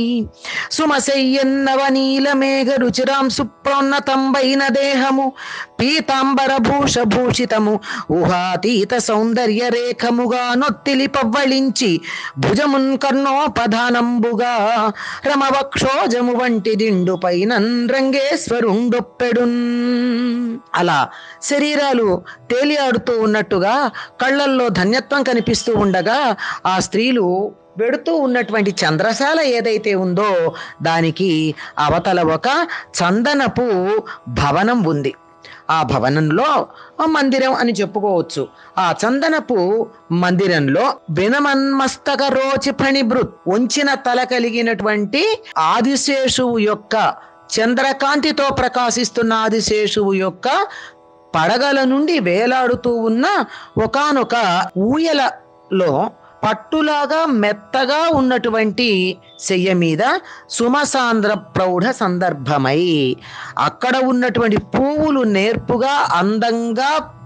Speaker 1: సుమశయ్యన్నవ నీల మేఘ రుచిరాం సుప్రోన్నతంబైన దేహము పీతాంబర భూష భూషితము ఊహాతీత సౌందర్య రేఖముగా నొత్తిలి పవ్వళించి భుజమున్ కర్ణోపధానంబుగా రమవక్షోజము వంటి దిండు పైన రంగేశ్వరుండొప్పెడున్ అలా శరీరాలు తేలియాడుతూ ఉన్నట్టుగా కళ్ళల్లో ధన్యత్వం కనిపిస్తూ ఉండగా ఆ స్త్రీలు వెడుతూ ఉన్నటువంటి చంద్రశాల ఏదైతే ఉందో దానికి అవతల ఒక చందనపు భవనం ఉంది ఆ భవనంలో ఆ మందిరం అని చెప్పుకోవచ్చు ఆ చందనపు మందిరంలో వినమన్మస్తక రోచి ఫణిభృత్ ఉంచిన తల కలిగినటువంటి ఆదిశేషువు యొక్క చంద్రకాంతితో ప్రకాశిస్తున్న ఆదిశేషువు యొక్క పడగల నుండి వేలాడుతూ ఉన్న ఒకానొక ఊయలలో పట్టులాగా మెత్తగా ఉన్నటువంటి శయ్య మీద సుమసాంద్ర ప్రౌఢ సందర్భమై అక్కడ ఉన్నటువంటి పువ్వులు నేర్పుగా అందంగా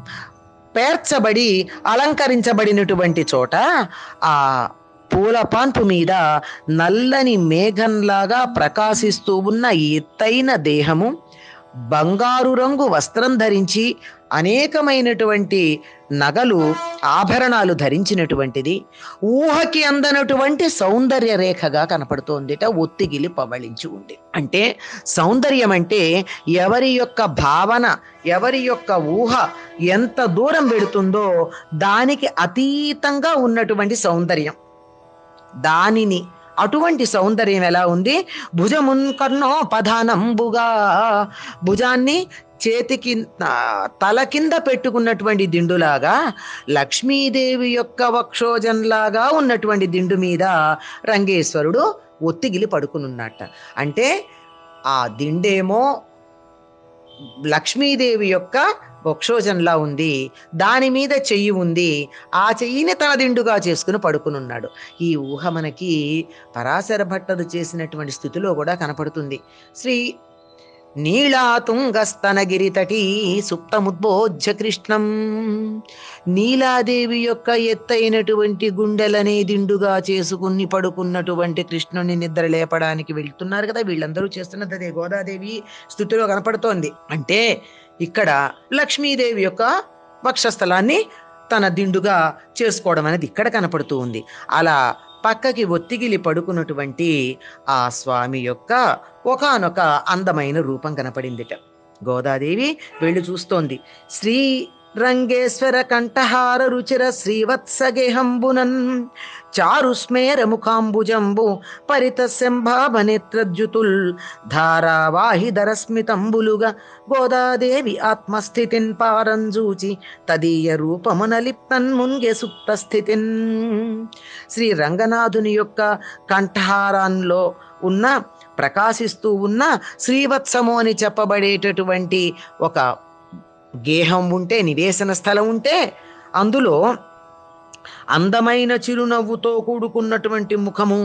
Speaker 1: పేర్చబడి అలంకరించబడినటువంటి చోట ఆ పూల పాన్పు మీద నల్లని మేఘంలాగా ప్రకాశిస్తూ ఉన్న ఎత్తైన దేహము బంగారు రంగు వస్త్రం ధరించి అనేకమైనటువంటి నగలు ఆభరణాలు ధరించినటువంటిది ఊహకి అందనటువంటి సౌందర్య రేఖగా కనపడుతోందిట ఒత్తిగిలి పవళించి ఉంది అంటే సౌందర్యం అంటే ఎవరి యొక్క భావన ఎవరి యొక్క ఊహ ఎంత దూరం వెడుతుందో దానికి అతీతంగా ఉన్నటువంటి సౌందర్యం దానిని అటువంటి సౌందర్యం ఎలా ఉంది భుజమున్ కర్ణో పధానంబుగా భుజాన్ని చేతికి ఆ, తల కింద పెట్టుకున్నటువంటి దిండులాగా లక్ష్మీదేవి యొక్క వక్షోజంలాగా ఉన్నటువంటి దిండు మీద రంగేశ్వరుడు ఒత్తిగిలి పడుకునున్నట్ట అంటే ఆ దిండేమో లక్ష్మీదేవి యొక్క వక్షోజంలా ఉంది దాని మీద చెయ్యి ఉంది ఆ చెయ్యిని తన దిండుగా చేసుకుని పడుకునున్నాడు ఈ ఊహ మనకి పరాశర భట్టదు చేసినటువంటి స్థితిలో కూడా కనపడుతుంది శ్రీ నీళాతుంగస్తనగిరి తటి సుప్తముద్బోధ్య కృష్ణం నీలాదేవి యొక్క ఎత్తైనటువంటి గుండెలనే దిండుగా చేసుకుని పడుకున్నటువంటి కృష్ణుని నిద్ర లేపడానికి వెళ్తున్నారు కదా వీళ్ళందరూ చేస్తున్నది అదే గోదాదేవి స్థుతిలో కనపడుతోంది అంటే ఇక్కడ లక్ష్మీదేవి యొక్క వక్షస్థలాన్ని తన దిండుగా చేసుకోవడం అనేది ఇక్కడ కనపడుతూ ఉంది అలా పక్కకి ఒత్తిగిలి పడుకున్నటువంటి ఆ స్వామి యొక్క ఒకానొక అందమైన రూపం కనపడిందిట గోదాదేవి వెళ్ళి చూస్తోంది శ్రీ రంగేశ్వర కంఠహార రుచిర శ్రీవత్సగేహంబునన్ చారు స్మేర ముఖాంబుజంబు పరిత శంభాభనేత్రద్యుతుల్ ధారావాహి ధరస్మితంబులుగా గోదాదేవి ఆత్మస్థితిన్ పారంజూచి తదీయ రూపమున లిప్తన్ మున్గే సుప్త స్థితిన్ శ్రీ రంగనాథుని యొక్క కంఠహారంలో ఉన్న ప్రకాశిస్తూ ఉన్న శ్రీవత్సము అని చెప్పబడేటటువంటి ఒక గేహం ఉంటే నివేశన స్థలం ఉంటే అందులో అందమైన చిరునవ్వుతో కూడుకున్నటువంటి ముఖము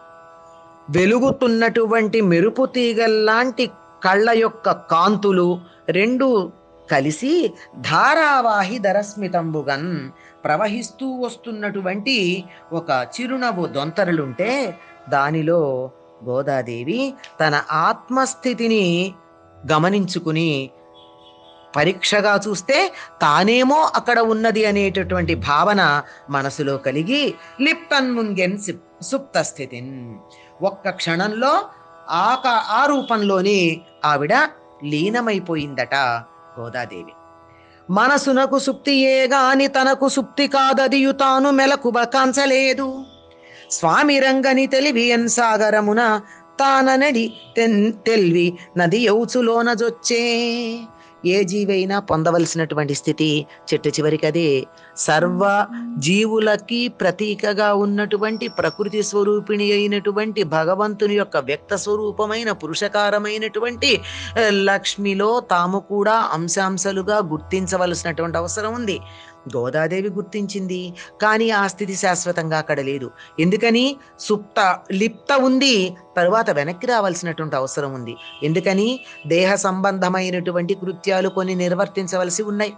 Speaker 1: వెలుగుతున్నటువంటి మెరుపు తీగల్లాంటి కళ్ళ యొక్క కాంతులు రెండు కలిసి ధారావాహి ధరస్మితంబుగన్ ప్రవహిస్తూ వస్తున్నటువంటి ఒక చిరునవ్వు దొంతరలుంటే దానిలో గోదాదేవి తన ఆత్మస్థితిని గమనించుకుని పరీక్షగా చూస్తే తానేమో అక్కడ ఉన్నది అనేటటువంటి భావన మనసులో కలిగి లిప్తన్ ముంగెన్ సిప్- సుప్త స్థితిన్ ఒక్క క్షణంలో ఆ క- ఆ రూపంలోనే ఆవిడ లీనమైపోయిందట గోదాదేవి మనసునకు సుప్తియే గాని తనకు సుప్తి కాదదియు తాను మెలకువ కాంచలేదు స్వామి రంగని తెలివి ఎన్ సాగరమున తాననడి తెన్ తెల్వి నది యౌచులోన జొచ్చే ఏ జీవైనా పొందవలసినటువంటి స్థితి చెట్టు చివరికి అదే సర్వ జీవులకి ప్రతీకగా ఉన్నటువంటి ప్రకృతి స్వరూపిణి అయినటువంటి భగవంతుని యొక్క వ్యక్త స్వరూపమైన పురుషకారమైనటువంటి ఆ, లక్ష్మిలో తాము కూడా అంశాంశాలుగా గుర్తించవలసినటువంటి అవసరం ఉంది గోదాదేవి గుర్తించింది కానీ ఆ స్థితి శాశ్వతంగా అక్కడ లేదు ఎందుకని సుప్త లిప్త ఉంది తరువాత వెనక్కి రావాల్సినటువంటి అవసరం ఉంది ఎందుకని దేహ సంబంధమైనటువంటి కృత్యాలు కొన్ని నిర్వర్తించవలసి ఉన్నాయి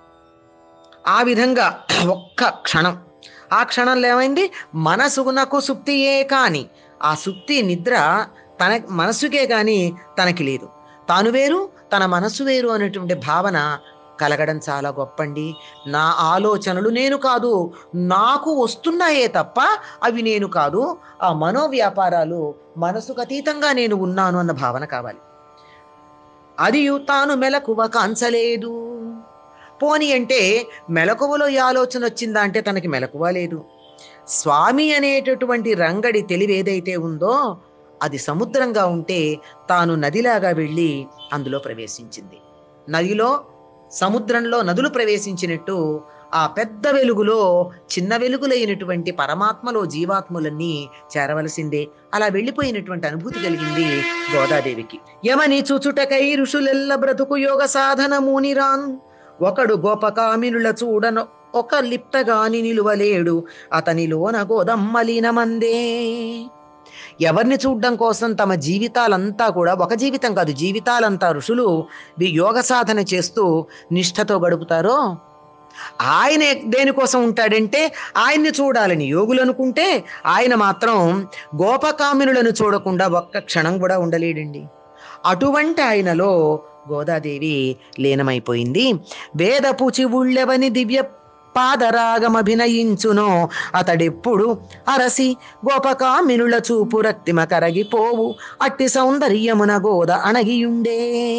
Speaker 1: ఆ విధంగా ఒక్క క్షణం ఆ క్షణంలో ఏమైంది మనసునకు సుప్తియే కాని ఆ సుప్తి నిద్ర తన మనసుకే కానీ తనకి లేదు తాను వేరు తన మనసు వేరు అనేటువంటి భావన కలగడం చాలా గొప్పండి నా ఆలోచనలు నేను కాదు నాకు వస్తున్నాయే తప్ప అవి నేను కాదు ఆ మనోవ్యాపారాలు మనసుకు అతీతంగా నేను ఉన్నాను అన్న భావన కావాలి అది తాను మెలకువ కాంచలేదు పోని అంటే మెలకువలో ఈ ఆలోచన వచ్చిందా అంటే తనకి మెలకువ లేదు స్వామి అనేటటువంటి రంగడి తెలివి ఏదైతే ఉందో అది సముద్రంగా ఉంటే తాను నదిలాగా వెళ్ళి అందులో ప్రవేశించింది నదిలో సముద్రంలో నదులు ప్రవేశించినట్టు ఆ పెద్ద వెలుగులో చిన్న వెలుగులైనటువంటి పరమాత్మలో జీవాత్ములన్నీ చేరవలసిందే అలా వెళ్ళిపోయినటువంటి అనుభూతి కలిగింది గోదాదేవికి యమని చూచుటకై ఋషులెల్ల బ్రతుకు యోగ సాధన మునిరాన్ ఒకడు గోపకామినుల చూడను ఒక లిప్తగాని నిలువలేడు అతనిలోన గోదమ్మలీనమందే ఎవరిని చూడడం కోసం తమ జీవితాలంతా కూడా ఒక జీవితం కాదు జీవితాలంతా ఋషులు వి- యోగ సాధన చేస్తూ నిష్ఠతో గడుపుతారో ఆయన దేనికోసం ఉంటాడంటే ఆయన్ని చూడాలని యోగులు అనుకుంటే ఆయన మాత్రం గోపకామినులను చూడకుండా ఒక్క క్షణం కూడా ఉండలేడండి అటువంటి ఆయనలో గోదాదేవి లీనమైపోయింది వేదపు చివుళ్ళెవని దివ్య పాదరాగమభినయించునో అతడెప్పుడు అరసి గోపకామినుల చూపు రక్తిమ కరగిపోవు అట్టి సౌందర్యమున గోద అణగియుండే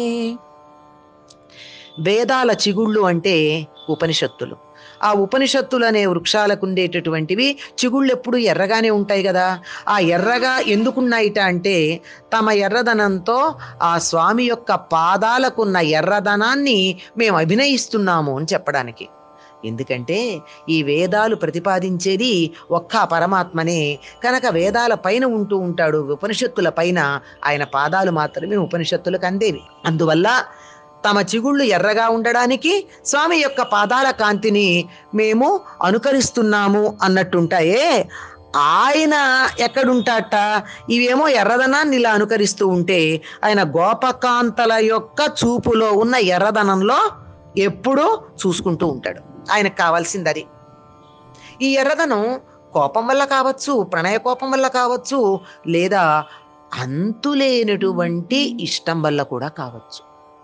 Speaker 1: వేదాల చిగుళ్ళు అంటే ఉపనిషత్తులు ఆ ఉపనిషత్తులు అనే వృక్షాలకు ఉండేటటువంటివి చిగుళ్ళు ఎప్పుడు ఎర్రగానే ఉంటాయి కదా ఆ ఎర్రగా ఎందుకున్నాయిట అంటే తమ ఎర్రదనంతో ఆ స్వామి యొక్క పాదాలకున్న ఎర్రదనాన్ని మేము అభినయిస్తున్నాము అని చెప్పడానికి ఎందుకంటే ఈ వేదాలు ప్రతిపాదించేది ఒక్క పరమాత్మనే కనుక వేదాల పైన ఉంటూ ఉంటాడు ఉపనిషత్తుల పైన ఆయన పాదాలు మాత్రమే ఉపనిషత్తులకు అందేవి అందువల్ల తమ చిగుళ్ళు ఎర్రగా ఉండడానికి స్వామి యొక్క పాదాల కాంతిని మేము అనుకరిస్తున్నాము అన్నట్టుంటాయే ఆయన ఎక్కడుంటాట ఇవేమో ఎర్రదనాన్ని ఇలా అనుకరిస్తూ ఉంటే ఆయన గోపకాంతల యొక్క చూపులో ఉన్న ఎర్రదనంలో ఎప్పుడూ చూసుకుంటూ ఉంటాడు ఆయనకు కావాల్సింది అది ఈ ఎర్రదనం కోపం వల్ల కావచ్చు ప్రణయ కోపం వల్ల కావచ్చు లేదా అంతులేనటువంటి ఇష్టం వల్ల కూడా కావచ్చు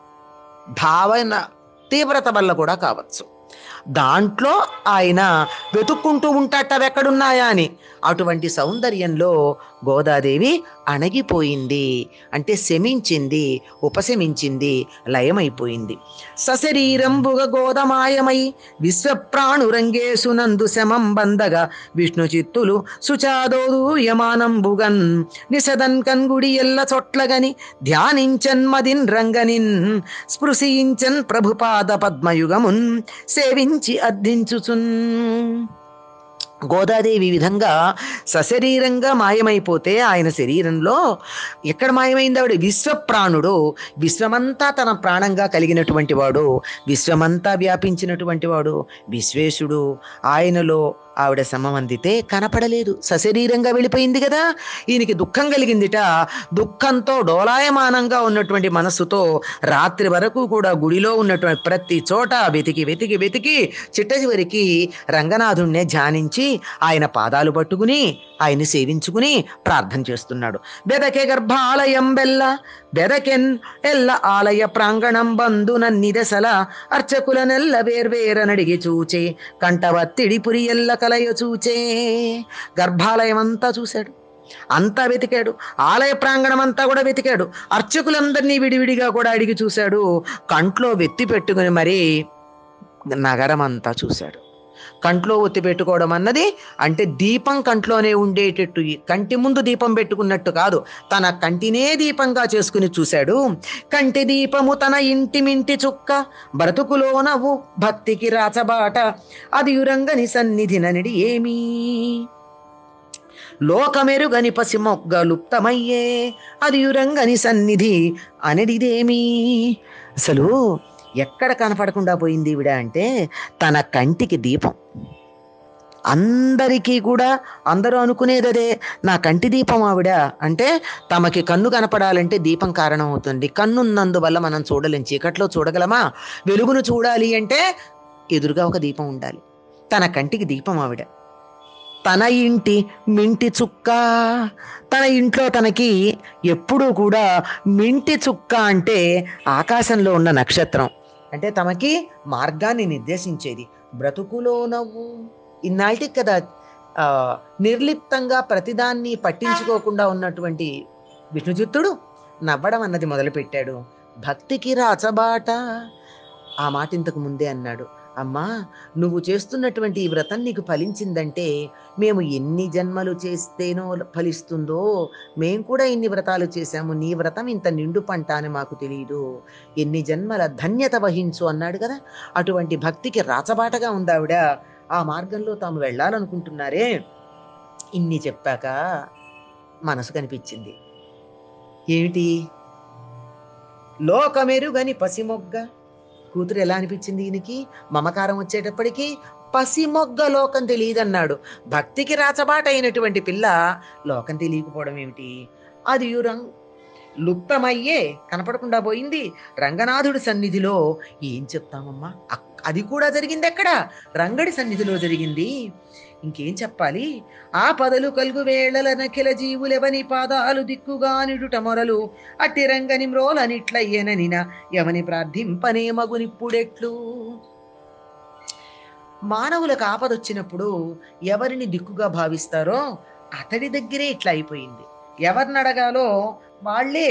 Speaker 1: భావన తీవ్రత వల్ల కూడా కావచ్చు దాంట్లో ఆయన వెతుక్కుంటూ ఉంటాట అవి ఎక్కడున్నాయా అని అటువంటి సౌందర్యంలో గోదాదేవి అణగిపోయింది అంటే శమించింది ఉపశమించింది లయమైపోయింది సశరీరంబుగ గోదమాయమై విశ్వప్రాణురంగేశునందు శమం బందగా విష్ణు చిత్తులు సుచాదోదూయమానంబుగన్ నిసదన్ కన్గుడి ఎల్ల చొట్లగని ధ్యానించన్ మదిన్ రంగనిన్ స్పృశించన్ ప్రభుపాద పద్మయుగమున్ సేవించి అర్థించుచున్ గోదాదేవి ఈ విధంగా సశరీరంగా మాయమైపోతే ఆయన శరీరంలో ఎక్కడ మాయమైంది ఆవిడ విశ్వప్రాణుడు విశ్వమంతా తన ప్రాణంగా కలిగినటువంటి వాడు విశ్వమంతా వ్యాపించినటువంటి వాడు విశ్వేశుడు ఆయనలో ఆవిడ సమం అందితే కనపడలేదు సశరీరంగా వెళ్ళిపోయింది కదా ఈయనకి దుఃఖం కలిగిందిట దుఃఖంతో డోలాయమానంగా ఉన్నటువంటి మనస్సుతో రాత్రి వరకు కూడా గుడిలో ఉన్నటువంటి ప్రతి చోట వెతికి వెతికి వెతికి చిట్ట చివరికి రంగనాథుణ్ణే ధ్యానించి ఆయన పాదాలు పట్టుకుని ఆయన్ని సేవించుకుని ప్రార్థన చేస్తున్నాడు బెదకె గర్భాలయం బెల్ల బెదకెన్ ఎల్ల ఆలయ ప్రాంగణం బంధున నిదసల అర్చకులనెల్ల వేర్వేరనడిగి చూచే కంటవత్తిడి పురి ఎల్ల కలయ చూచే గర్భాలయం అంతా చూశాడు అంతా వెతికాడు ఆలయ ప్రాంగణం అంతా కూడా వెతికాడు అర్చకులందరినీ విడివిడిగా కూడా అడిగి చూశాడు కంట్లో వెత్తి పెట్టుకుని మరి నగరం అంతా చూశాడు కంట్లో ఒత్తి పెట్టుకోవడం అన్నది అంటే దీపం కంట్లోనే ఉండేటట్టు ఈ కంటి ముందు దీపం పెట్టుకున్నట్టు కాదు తన కంటినే దీపంగా చేసుకుని చూశాడు కంటి దీపము తన ఇంటి మింటి చుక్క బ్రతుకులో నవ్వు భక్తికి రాచబాట అది యురంగని సన్నిధి ననిడి ఏమీ లోకమెరుగని పసి మొగ్గ లుప్తమయ్యే అది యురంగని సన్నిధి అనడిదేమీ అసలు ఎక్కడ కనపడకుండా పోయింది ఈవిడ అంటే తన కంటికి దీపం అందరికీ కూడా అందరూ అనుకునేది అదే నా కంటి దీపం ఆవిడ అంటే తమకి కన్ను కనపడాలంటే దీపం కారణం అవుతుంది కన్నున్నందువల్ల మనం చూడలేం చీకట్లో చూడగలమా వెలుగును చూడాలి అంటే ఎదురుగా ఒక దీపం ఉండాలి తన కంటికి దీపం ఆవిడ తన ఇంటి మింటి చుక్క తన ఇంట్లో తనకి ఎప్పుడూ కూడా మింటి చుక్క అంటే ఆకాశంలో ఉన్న నక్షత్రం అంటే తమకి మార్గాన్ని నిర్దేశించేది బ్రతుకులో నవ్వు ఇన్నాళ్ళకి కదా ఆ, నిర్లిప్తంగా ప్రతిదాన్ని పట్టించుకోకుండా ఉన్నటువంటి విష్ణుచిత్తుడు నవ్వడం అన్నది మొదలుపెట్టాడు భక్తికి రాచబాట ఆ మాట ఇంతకు ముందే అన్నాడు అమ్మా నువ్వు చేస్తున్నటువంటి ఈ వ్రతం నీకు ఫలించిందంటే మేము ఎన్ని జన్మలు చేస్తేనో ఫలిస్తుందో మేం కూడా ఇన్ని వ్రతాలు చేశాము నీ వ్రతం ఇంత నిండు పంట అని మాకు తెలియదు ఎన్ని జన్మల ధన్యత వహించు అన్నాడు కదా అటువంటి భక్తికి రాచబాటగా ఉంది ఆవిడ ఆ మార్గంలో తాము వెళ్ళాలనుకుంటున్నారే ఇన్ని చెప్పాక మనసు కనిపించింది ఏమిటి లోకమెరుగని పసిమొగ్గ కూతురు ఎలా అనిపించింది ఈయనకి మమకారం వచ్చేటప్పటికి పసిమొగ్గ లోకం తెలియదన్నాడు భక్తికి రాచబాట అయినటువంటి పిల్ల లోకం తెలియకపోవడం ఏమిటి అది రంగ్ లుప్తమయ్యే కనపడకుండా పోయింది రంగనాథుడి సన్నిధిలో ఏం చెప్తామమ్మా అక్- అది కూడా జరిగింది ఎక్కడ రంగడి సన్నిధిలో జరిగింది ఇంకేం చెప్పాలి ఆ పదలు కలుగు వేళల నఖిల జీవులెవని పాదాలు దిక్కుగా నిడుట మొరలు అట్టి రంగని మ్రోలనిట్లయ్యననిన ఎవని ప్రార్థింపనే మగునిప్పుడెట్లు మానవులకు ఆపదొచ్చినప్పుడు ఎవరిని దిక్కుగా భావిస్తారో అతడి దగ్గరే ఇట్లా అయిపోయింది ఎవరిని అడగాలో వాళ్ళే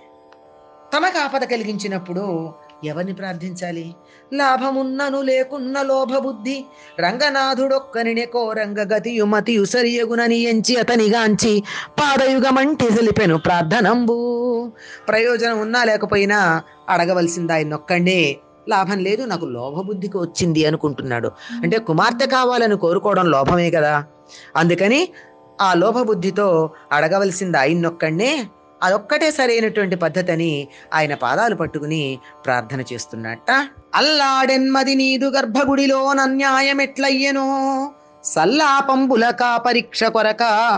Speaker 1: తమకు ఆపద కలిగించినప్పుడు ఎవరిని ప్రార్థించాలి లాభమున్నను లేకున్న లోభబుద్ధి రంగనాథుడొక్కనినే కోరంగ గతియు మతియు సరియగునని ఎంచి అతనిగాంచి పాదయుగమంటి తెలిపెను ప్రార్థనంబు ప్రయోజనం ఉన్నా లేకపోయినా అడగవలసింది ఆయన ఒక్కడే లాభం లేదు నాకు లోభబుద్ధికి వచ్చింది అనుకుంటున్నాడు అంటే కుమార్తె కావాలని కోరుకోవడం లోభమే కదా అందుకని ఆ లోభబుద్ధితో అడగవలసింది ఆయన్నొక్కడే అదొక్కటే సరైనటువంటి పద్ధతి అని ఆయన పాదాలు పట్టుకుని ప్రార్థన చేస్తున్నట్ట అల్లాడెన్మది నీదు గర్భగుడిలో నన్యాయమెట్లయ్యెనో సల్లాపంబులక పరీక్ష కొరక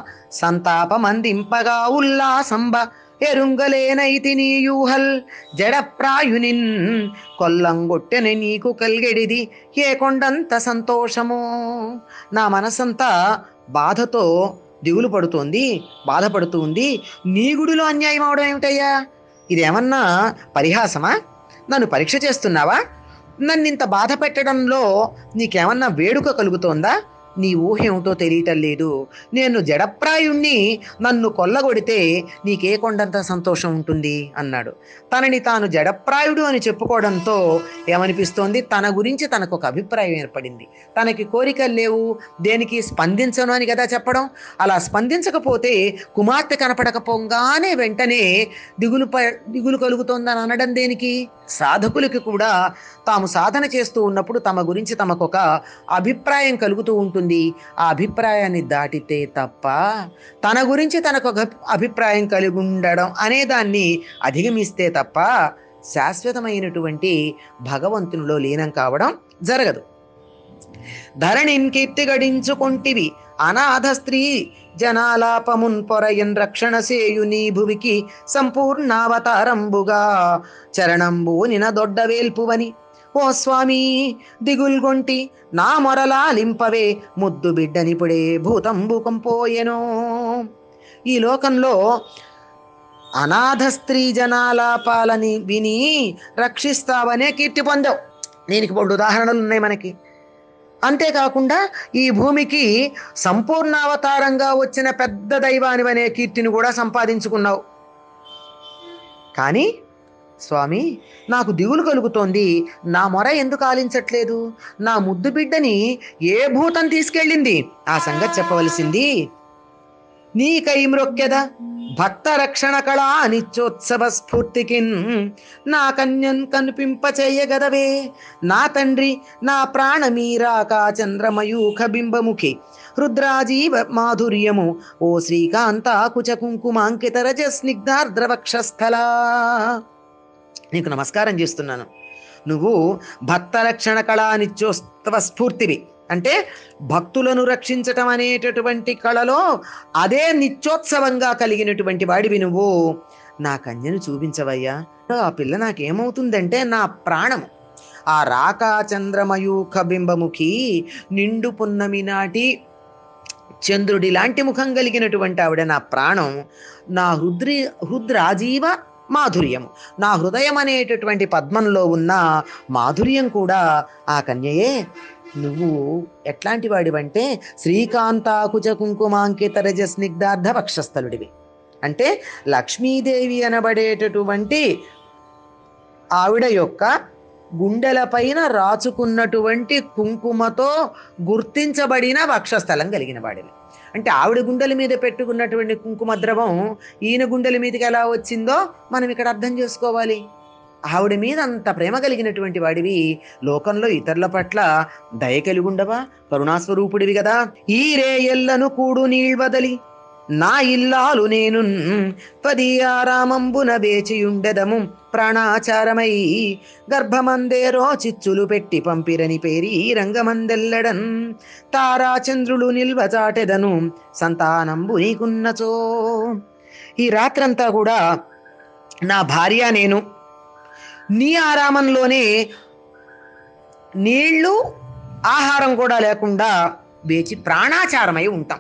Speaker 1: సంతాపమందింపగా ఉల్లాసంబ ఎరుంగలేనైతి నీ యూహల్ జడప్రాయునిన్ కొల్లంగొట్టెని నీకు కలిగెడిది ఏ కొండంత సంతోషమో నా మనసంతా బాధతో దిగులు పడుతోంది బాధపడుతుంది నీ గుడిలో అన్యాయం అవడం ఏమిటయ్యా ఇదేమన్నా పరిహాసమా నన్ను పరీక్ష చేస్తున్నావా నన్ను ఇంత బాధ పెట్టడంలో నీకేమన్నా వేడుక కలుగుతోందా నీ ఊహ ఏమిటో తెలియటం లేదు నేను జడప్రాయుణ్ణి నన్ను కొల్లగొడితే నీకే కొండంత సంతోషం ఉంటుంది అన్నాడు తనని తాను జడప్రాయుడు అని చెప్పుకోవడంతో ఏమనిపిస్తోంది తన గురించి తనకు ఒక అభిప్రాయం ఏర్పడింది తనకి కోరికలు లేవు దేనికి స్పందించను అని కదా చెప్పడం అలా స్పందించకపోతే కుమార్తె కనపడకపోగానే వెంటనే దిగులు ప దిగులు కలుగుతోందని అనడం దేనికి సాధకులకి కూడా తాము సాధన చేస్తూ ఉన్నప్పుడు తమ గురించి తమకొక అభిప్రాయం కలుగుతూ ఉంటుంది ఆ అభిప్రాయాన్ని దాటితే తప్ప తన గురించి తనకు ఒక అభిప్రాయం కలిగి ఉండడం అనే దాన్ని అధిగమిస్తే తప్ప శాశ్వతమైనటువంటి భగవంతునిలో లీనం కావడం జరగదు ధరణిన్ కీర్తి గడించుకొంటివి అనాథ స్త్రీ జనాలాపమున్ పొరయన్ రక్షణ సేయు నీ భువికి సంపూర్ణావతారంబుగా చరణంబు నిన దొడ్డ వేల్పువని ఓ స్వామి దిగుల్గొంటి నా మొరలాలింపవే ముద్దు బిడ్డనిపుడే భూతంబు కంపోయెనో ఈ లోకంలో అనాథ స్త్రీ జనాలాపాలని విని రక్షిస్తావనే కీర్తి పొందావు దీనికి బొడ్డు ఉదాహరణలు ఉన్నాయి మనకి అంతేకాకుండా ఈ భూమికి సంపూర్ణావతారంగా వచ్చిన పెద్ద దైవానివనే కీర్తిని కూడా సంపాదించుకున్నావు కానీ స్వామి నాకు దిగులు కలుగుతోంది నా మొర ఎందుకు ఆలించట్లేదు నా ముద్దు బిడ్డని ఏ భూతం తీసుకెళ్ళింది ఆ సంగతి చెప్పవలసింది నీకై మ్రొక్కెద భక్త రక్షణ కళా నిత్యోత్సవ స్ఫూర్తికిన్ నా కన్యన్ కనిపింప చేయగదవే నా తండ్రి నా ప్రాణమీరాక చంద్రమయూఖ బింబముఖి రుద్రాజీవ మాధుర్యము ఓ శ్రీకాంత కుచ కుంకుమాంకిత రజ స్నిగ్ధార్ద్రవక్షస్థలా నీకు నమస్కారం చేస్తున్నాను నువ్వు భక్త రక్షణ కళా నిత్యోత్సవ స్ఫూర్తివి అంటే భక్తులను రక్షించటం అనేటటువంటి కళలో అదే నిత్యోత్సవంగా కలిగినటువంటి వాడివి నువ్వు నా కన్యను చూపించవయ్యా ఆ పిల్ల నాకేమవుతుందంటే నా ప్రాణము ఆ రాకా చంద్రమయూఖ బింబముఖి నిండు పున్నమి నాటి చంద్రుడి లాంటి ముఖం కలిగినటువంటి ఆవిడ నా ప్రాణం నా హృద్రి హృద్రాజీవ మాధుర్యము నా హృదయం అనేటటువంటి పద్మంలో ఉన్న మాధుర్యం కూడా ఆ కన్యయే నువ్వు ఎట్లాంటి వాడివంటే శ్రీకాంతాకుచ కుంకుమాంకిత రజ స్నిగ్ధార్థ వక్షస్థలుడివి అంటే లక్ష్మీదేవి అనబడేటటువంటి ఆవిడ యొక్క గుండెలపైన రాచుకున్నటువంటి కుంకుమతో గుర్తించబడిన వక్షస్థలం కలిగిన వాడివి అంటే ఆవిడ గుండెల మీద పెట్టుకున్నటువంటి కుంకుమ ద్రవం ఈయన గుండెల మీదకి ఎలా వచ్చిందో మనం ఇక్కడ అర్థం చేసుకోవాలి ఆవిడ మీద అంత ప్రేమ కలిగినటువంటి వాడివి లోకంలో ఇతరుల పట్ల దయ కలిగి ఉండవా కరుణాస్వరూపుడివి కదా ఈ రేయెల్లను కూడు నీళ్వదలి నా ఇల్లాలు నేను త్వదీయారామంబున వేచియుండెదము ప్రాణాచారమై గర్భమందేరో చిచ్చులు పెట్టి పంపిరని పేరి రంగమందెల్లడన్ తారాచంద్రులు నిల్వచాటెదను సంతానంబు నీకున్నచో ఈ రాత్రంతా కూడా నా భార్య నేను నీ ఆరామంలోనే నీళ్లు ఆహారం కూడా లేకుండా వేచి ప్రాణాచారమై ఉంటాం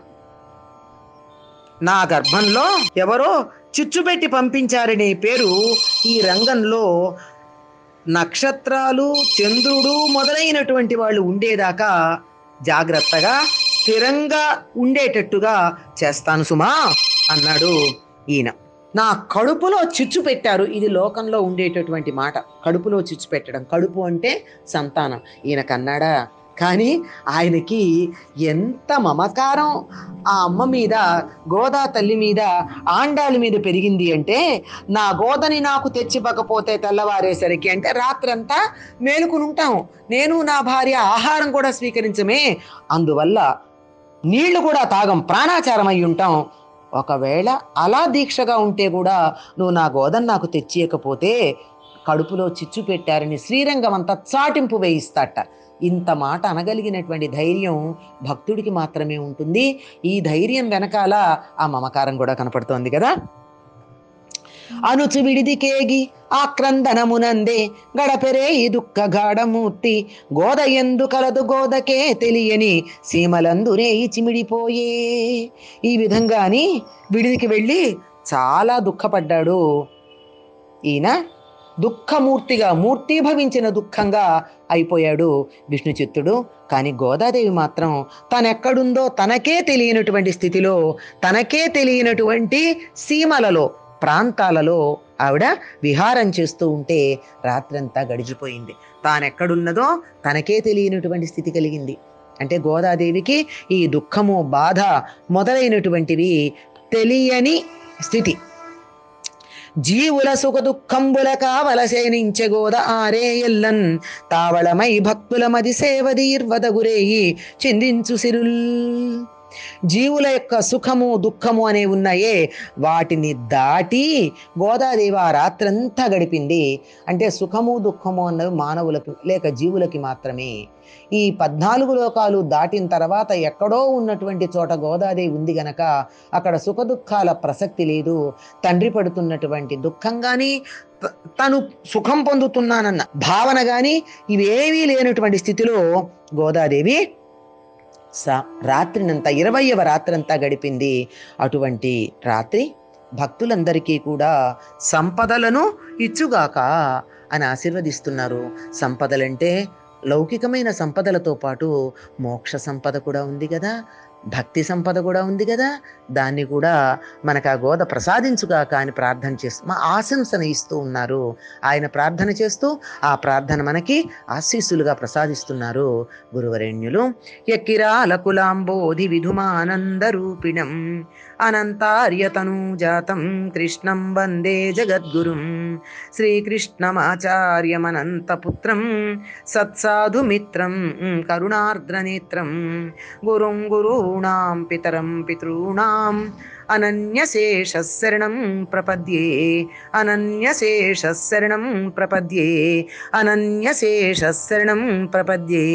Speaker 1: నా గర్భంలో ఎవరో చిచ్చుపెట్టి పంపించారనే పేరు ఈ రంగంలో నక్షత్రాలు చంద్రుడు మొదలైనటువంటి వాళ్ళు ఉండేదాకా జాగ్రత్తగా స్థిరంగా ఉండేటట్టుగా చేస్తాను సుమా అన్నాడు ఈయన నా కడుపులో చిచ్చు పెట్టారు ఇది లోకంలో ఉండేటటువంటి మాట కడుపులో చిచ్చు పెట్టడం కడుపు అంటే సంతానం ఈయన కన్నాడా కానీ ఆయనకి ఎంత మమకారం ఆ అమ్మ మీద గోదా తల్లి మీద ఆండాలి మీద పెరిగింది అంటే నా గోదని నాకు తెచ్చివ్వకపోతే తెల్లవారేసరికి అంటే రాత్రంతా మేలుకుని ఉంటాం నేను నా భార్య ఆహారం కూడా స్వీకరించమే అందువల్ల నీళ్లు కూడా తాగం ప్రాణాచారం అయి ఉంటాం ఒకవేళ అలా దీక్షగా ఉంటే కూడా నువ్వు నా గోదన్ నాకు తెచ్చియకపోతే కడుపులో చిచ్చు పెట్టారని శ్రీరంగం అంతా చాటింపు వేయిస్తాట ఇంత మాట అనగలిగినటువంటి ధైర్యం భక్తుడికి మాత్రమే ఉంటుంది ఈ ధైర్యం వెనకాల ఆ మమకారం కూడా కనపడుతోంది కదా అనుచు విడిది కేగి ఆక్రందనమునందే గడపెరే ఈ దుఃఖ గాఢమూర్తి గోద ఎందు కలదు గోదకే తెలియని సీమలందురే ఈ చిమిడిపోయే ఈ విధంగాని విడిదికి వెళ్ళి చాలా దుఃఖపడ్డాడు ఈయన దుఃఖమూర్తిగా మూర్తీభవించిన దుఃఖంగా అయిపోయాడు విష్ణు చిత్తుడు కానీ గోదాదేవి మాత్రం తనెక్కడుందో తనకే తెలియనటువంటి స్థితిలో తనకే తెలియనటువంటి సీమలలో ప్రాంతాలలో ఆవిడ విహారం చేస్తూ ఉంటే రాత్రంతా గడిచిపోయింది తానెక్కడున్నదో తనకే తెలియనటువంటి స్థితి కలిగింది అంటే గోదాదేవికి ఈ దుఃఖము బాధ మొదలైనటువంటివి తెలియని స్థితి జీవుల సుఖ దుఃఖంబుల కావలసేనించె గోద ఆరే ఎల్లన్ తావళమై భక్తుల మది సేవదీర్వదగురేయి చిందించు సిరుల్ జీవుల యొక్క సుఖము దుఃఖము అనే ఉన్నాయే వాటిని దాటి గోదాదేవి ఆ రాత్రంతా గడిపింది అంటే సుఖము దుఃఖము అన్నవి మానవులకు లేక జీవులకి మాత్రమే ఈ పద్నాలుగు లోకాలు దాటిన తర్వాత ఎక్కడో ఉన్నటువంటి చోట గోదాదేవి ఉంది గనక అక్కడ సుఖ దుఃఖాల ప్రసక్తి లేదు తండ్రి పడుతున్నటువంటి దుఃఖం కానీ త- తను సుఖం పొందుతున్నానన్న భావన కానీ ఇవేవీ లేనటువంటి స్థితిలో గోదాదేవి స రాత్రినంతా ఇరవయవ రాత్రంతా గడిపింది అటువంటి రాత్రి భక్తులందరికీ కూడా సంపదలను ఇచ్చుగాక అని ఆశీర్వదిస్తున్నారు సంపదలంటే లౌకికమైన సంపదలతో పాటు మోక్ష సంపద కూడా ఉంది కదా భక్తి సంపద కూడా ఉంది కదా దాన్ని కూడా మనకు ఆ గోద ప్రసాదించుగాక అని ప్రార్థన చేస్తూ మా ఆశంసన ఇస్తూ ఉన్నారు ఆయన ప్రార్థన చేస్తూ ఆ ప్రార్థన మనకి ఆశీస్సులుగా ప్రసాదిస్తున్నారు గురువరేణ్యులు యక్కిరాలకులాంబోధి విధుమానందరూపిణం అనంతార్యతనూజాతం కృష్ణం వందే జగద్గురుం శ్రీకృష్ణమాచార్యమనంతపుత్రం సత్సాధుమిత్రం కరుణార్ద్రనేత్రం గురుం గురూణాం పితరం పితॄణాం అనన్యశేషశరణం ప్రపద్యే అనన్యశేషశరణం ప్రపద్యే అనన్యశేషశరణం ప్రపద్యే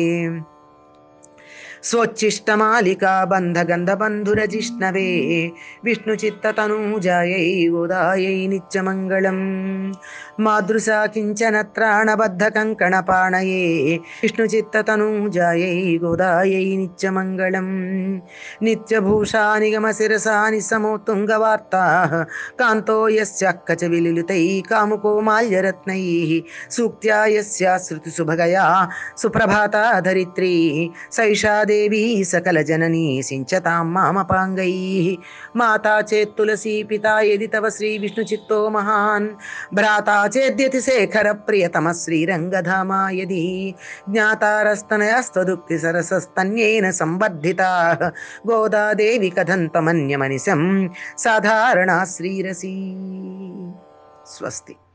Speaker 1: స్వచ్ఛిష్టమాలికా బంధగంధబంధురజిష్ణవే విష్ణుచిత్తతనూజాయై గోదాయై నిత్యమంగళం మాదృశా కించన త్రాణబద్ధ కంకణపాణయే విష్ణుచిత్తతనూజాయై గోదాయై నిత్యమంగళం నిత్యభూషా నిగమ శిరసా నిసమోత్తుంగవార్తా కాంతో యస్య కచ విలిలితై కాముకో మాల్యరత్నై సూక్త్యా యస్యా శృతిసుభగయా సుప్రభాతా ధరిత్రీ సైషా దేవీ సకల జననీ సించతాం మామపాంగై మాతా చేత్ తులసీ పితా యది తవ శ్రీ విష్ణు చిత్తో మహాన్ భ్రాతా చేద్యతి శేఖర ప్రియతమ శ్రీరంగధామా యది జ్ఞాతారస్తనయస్త్వదుక్తి సరసస్తన్యేన సంబద్ధితా గోదాదేవి కథంతమన్యమనిశం సాధారణా శ్రీరసీ స్వస్తి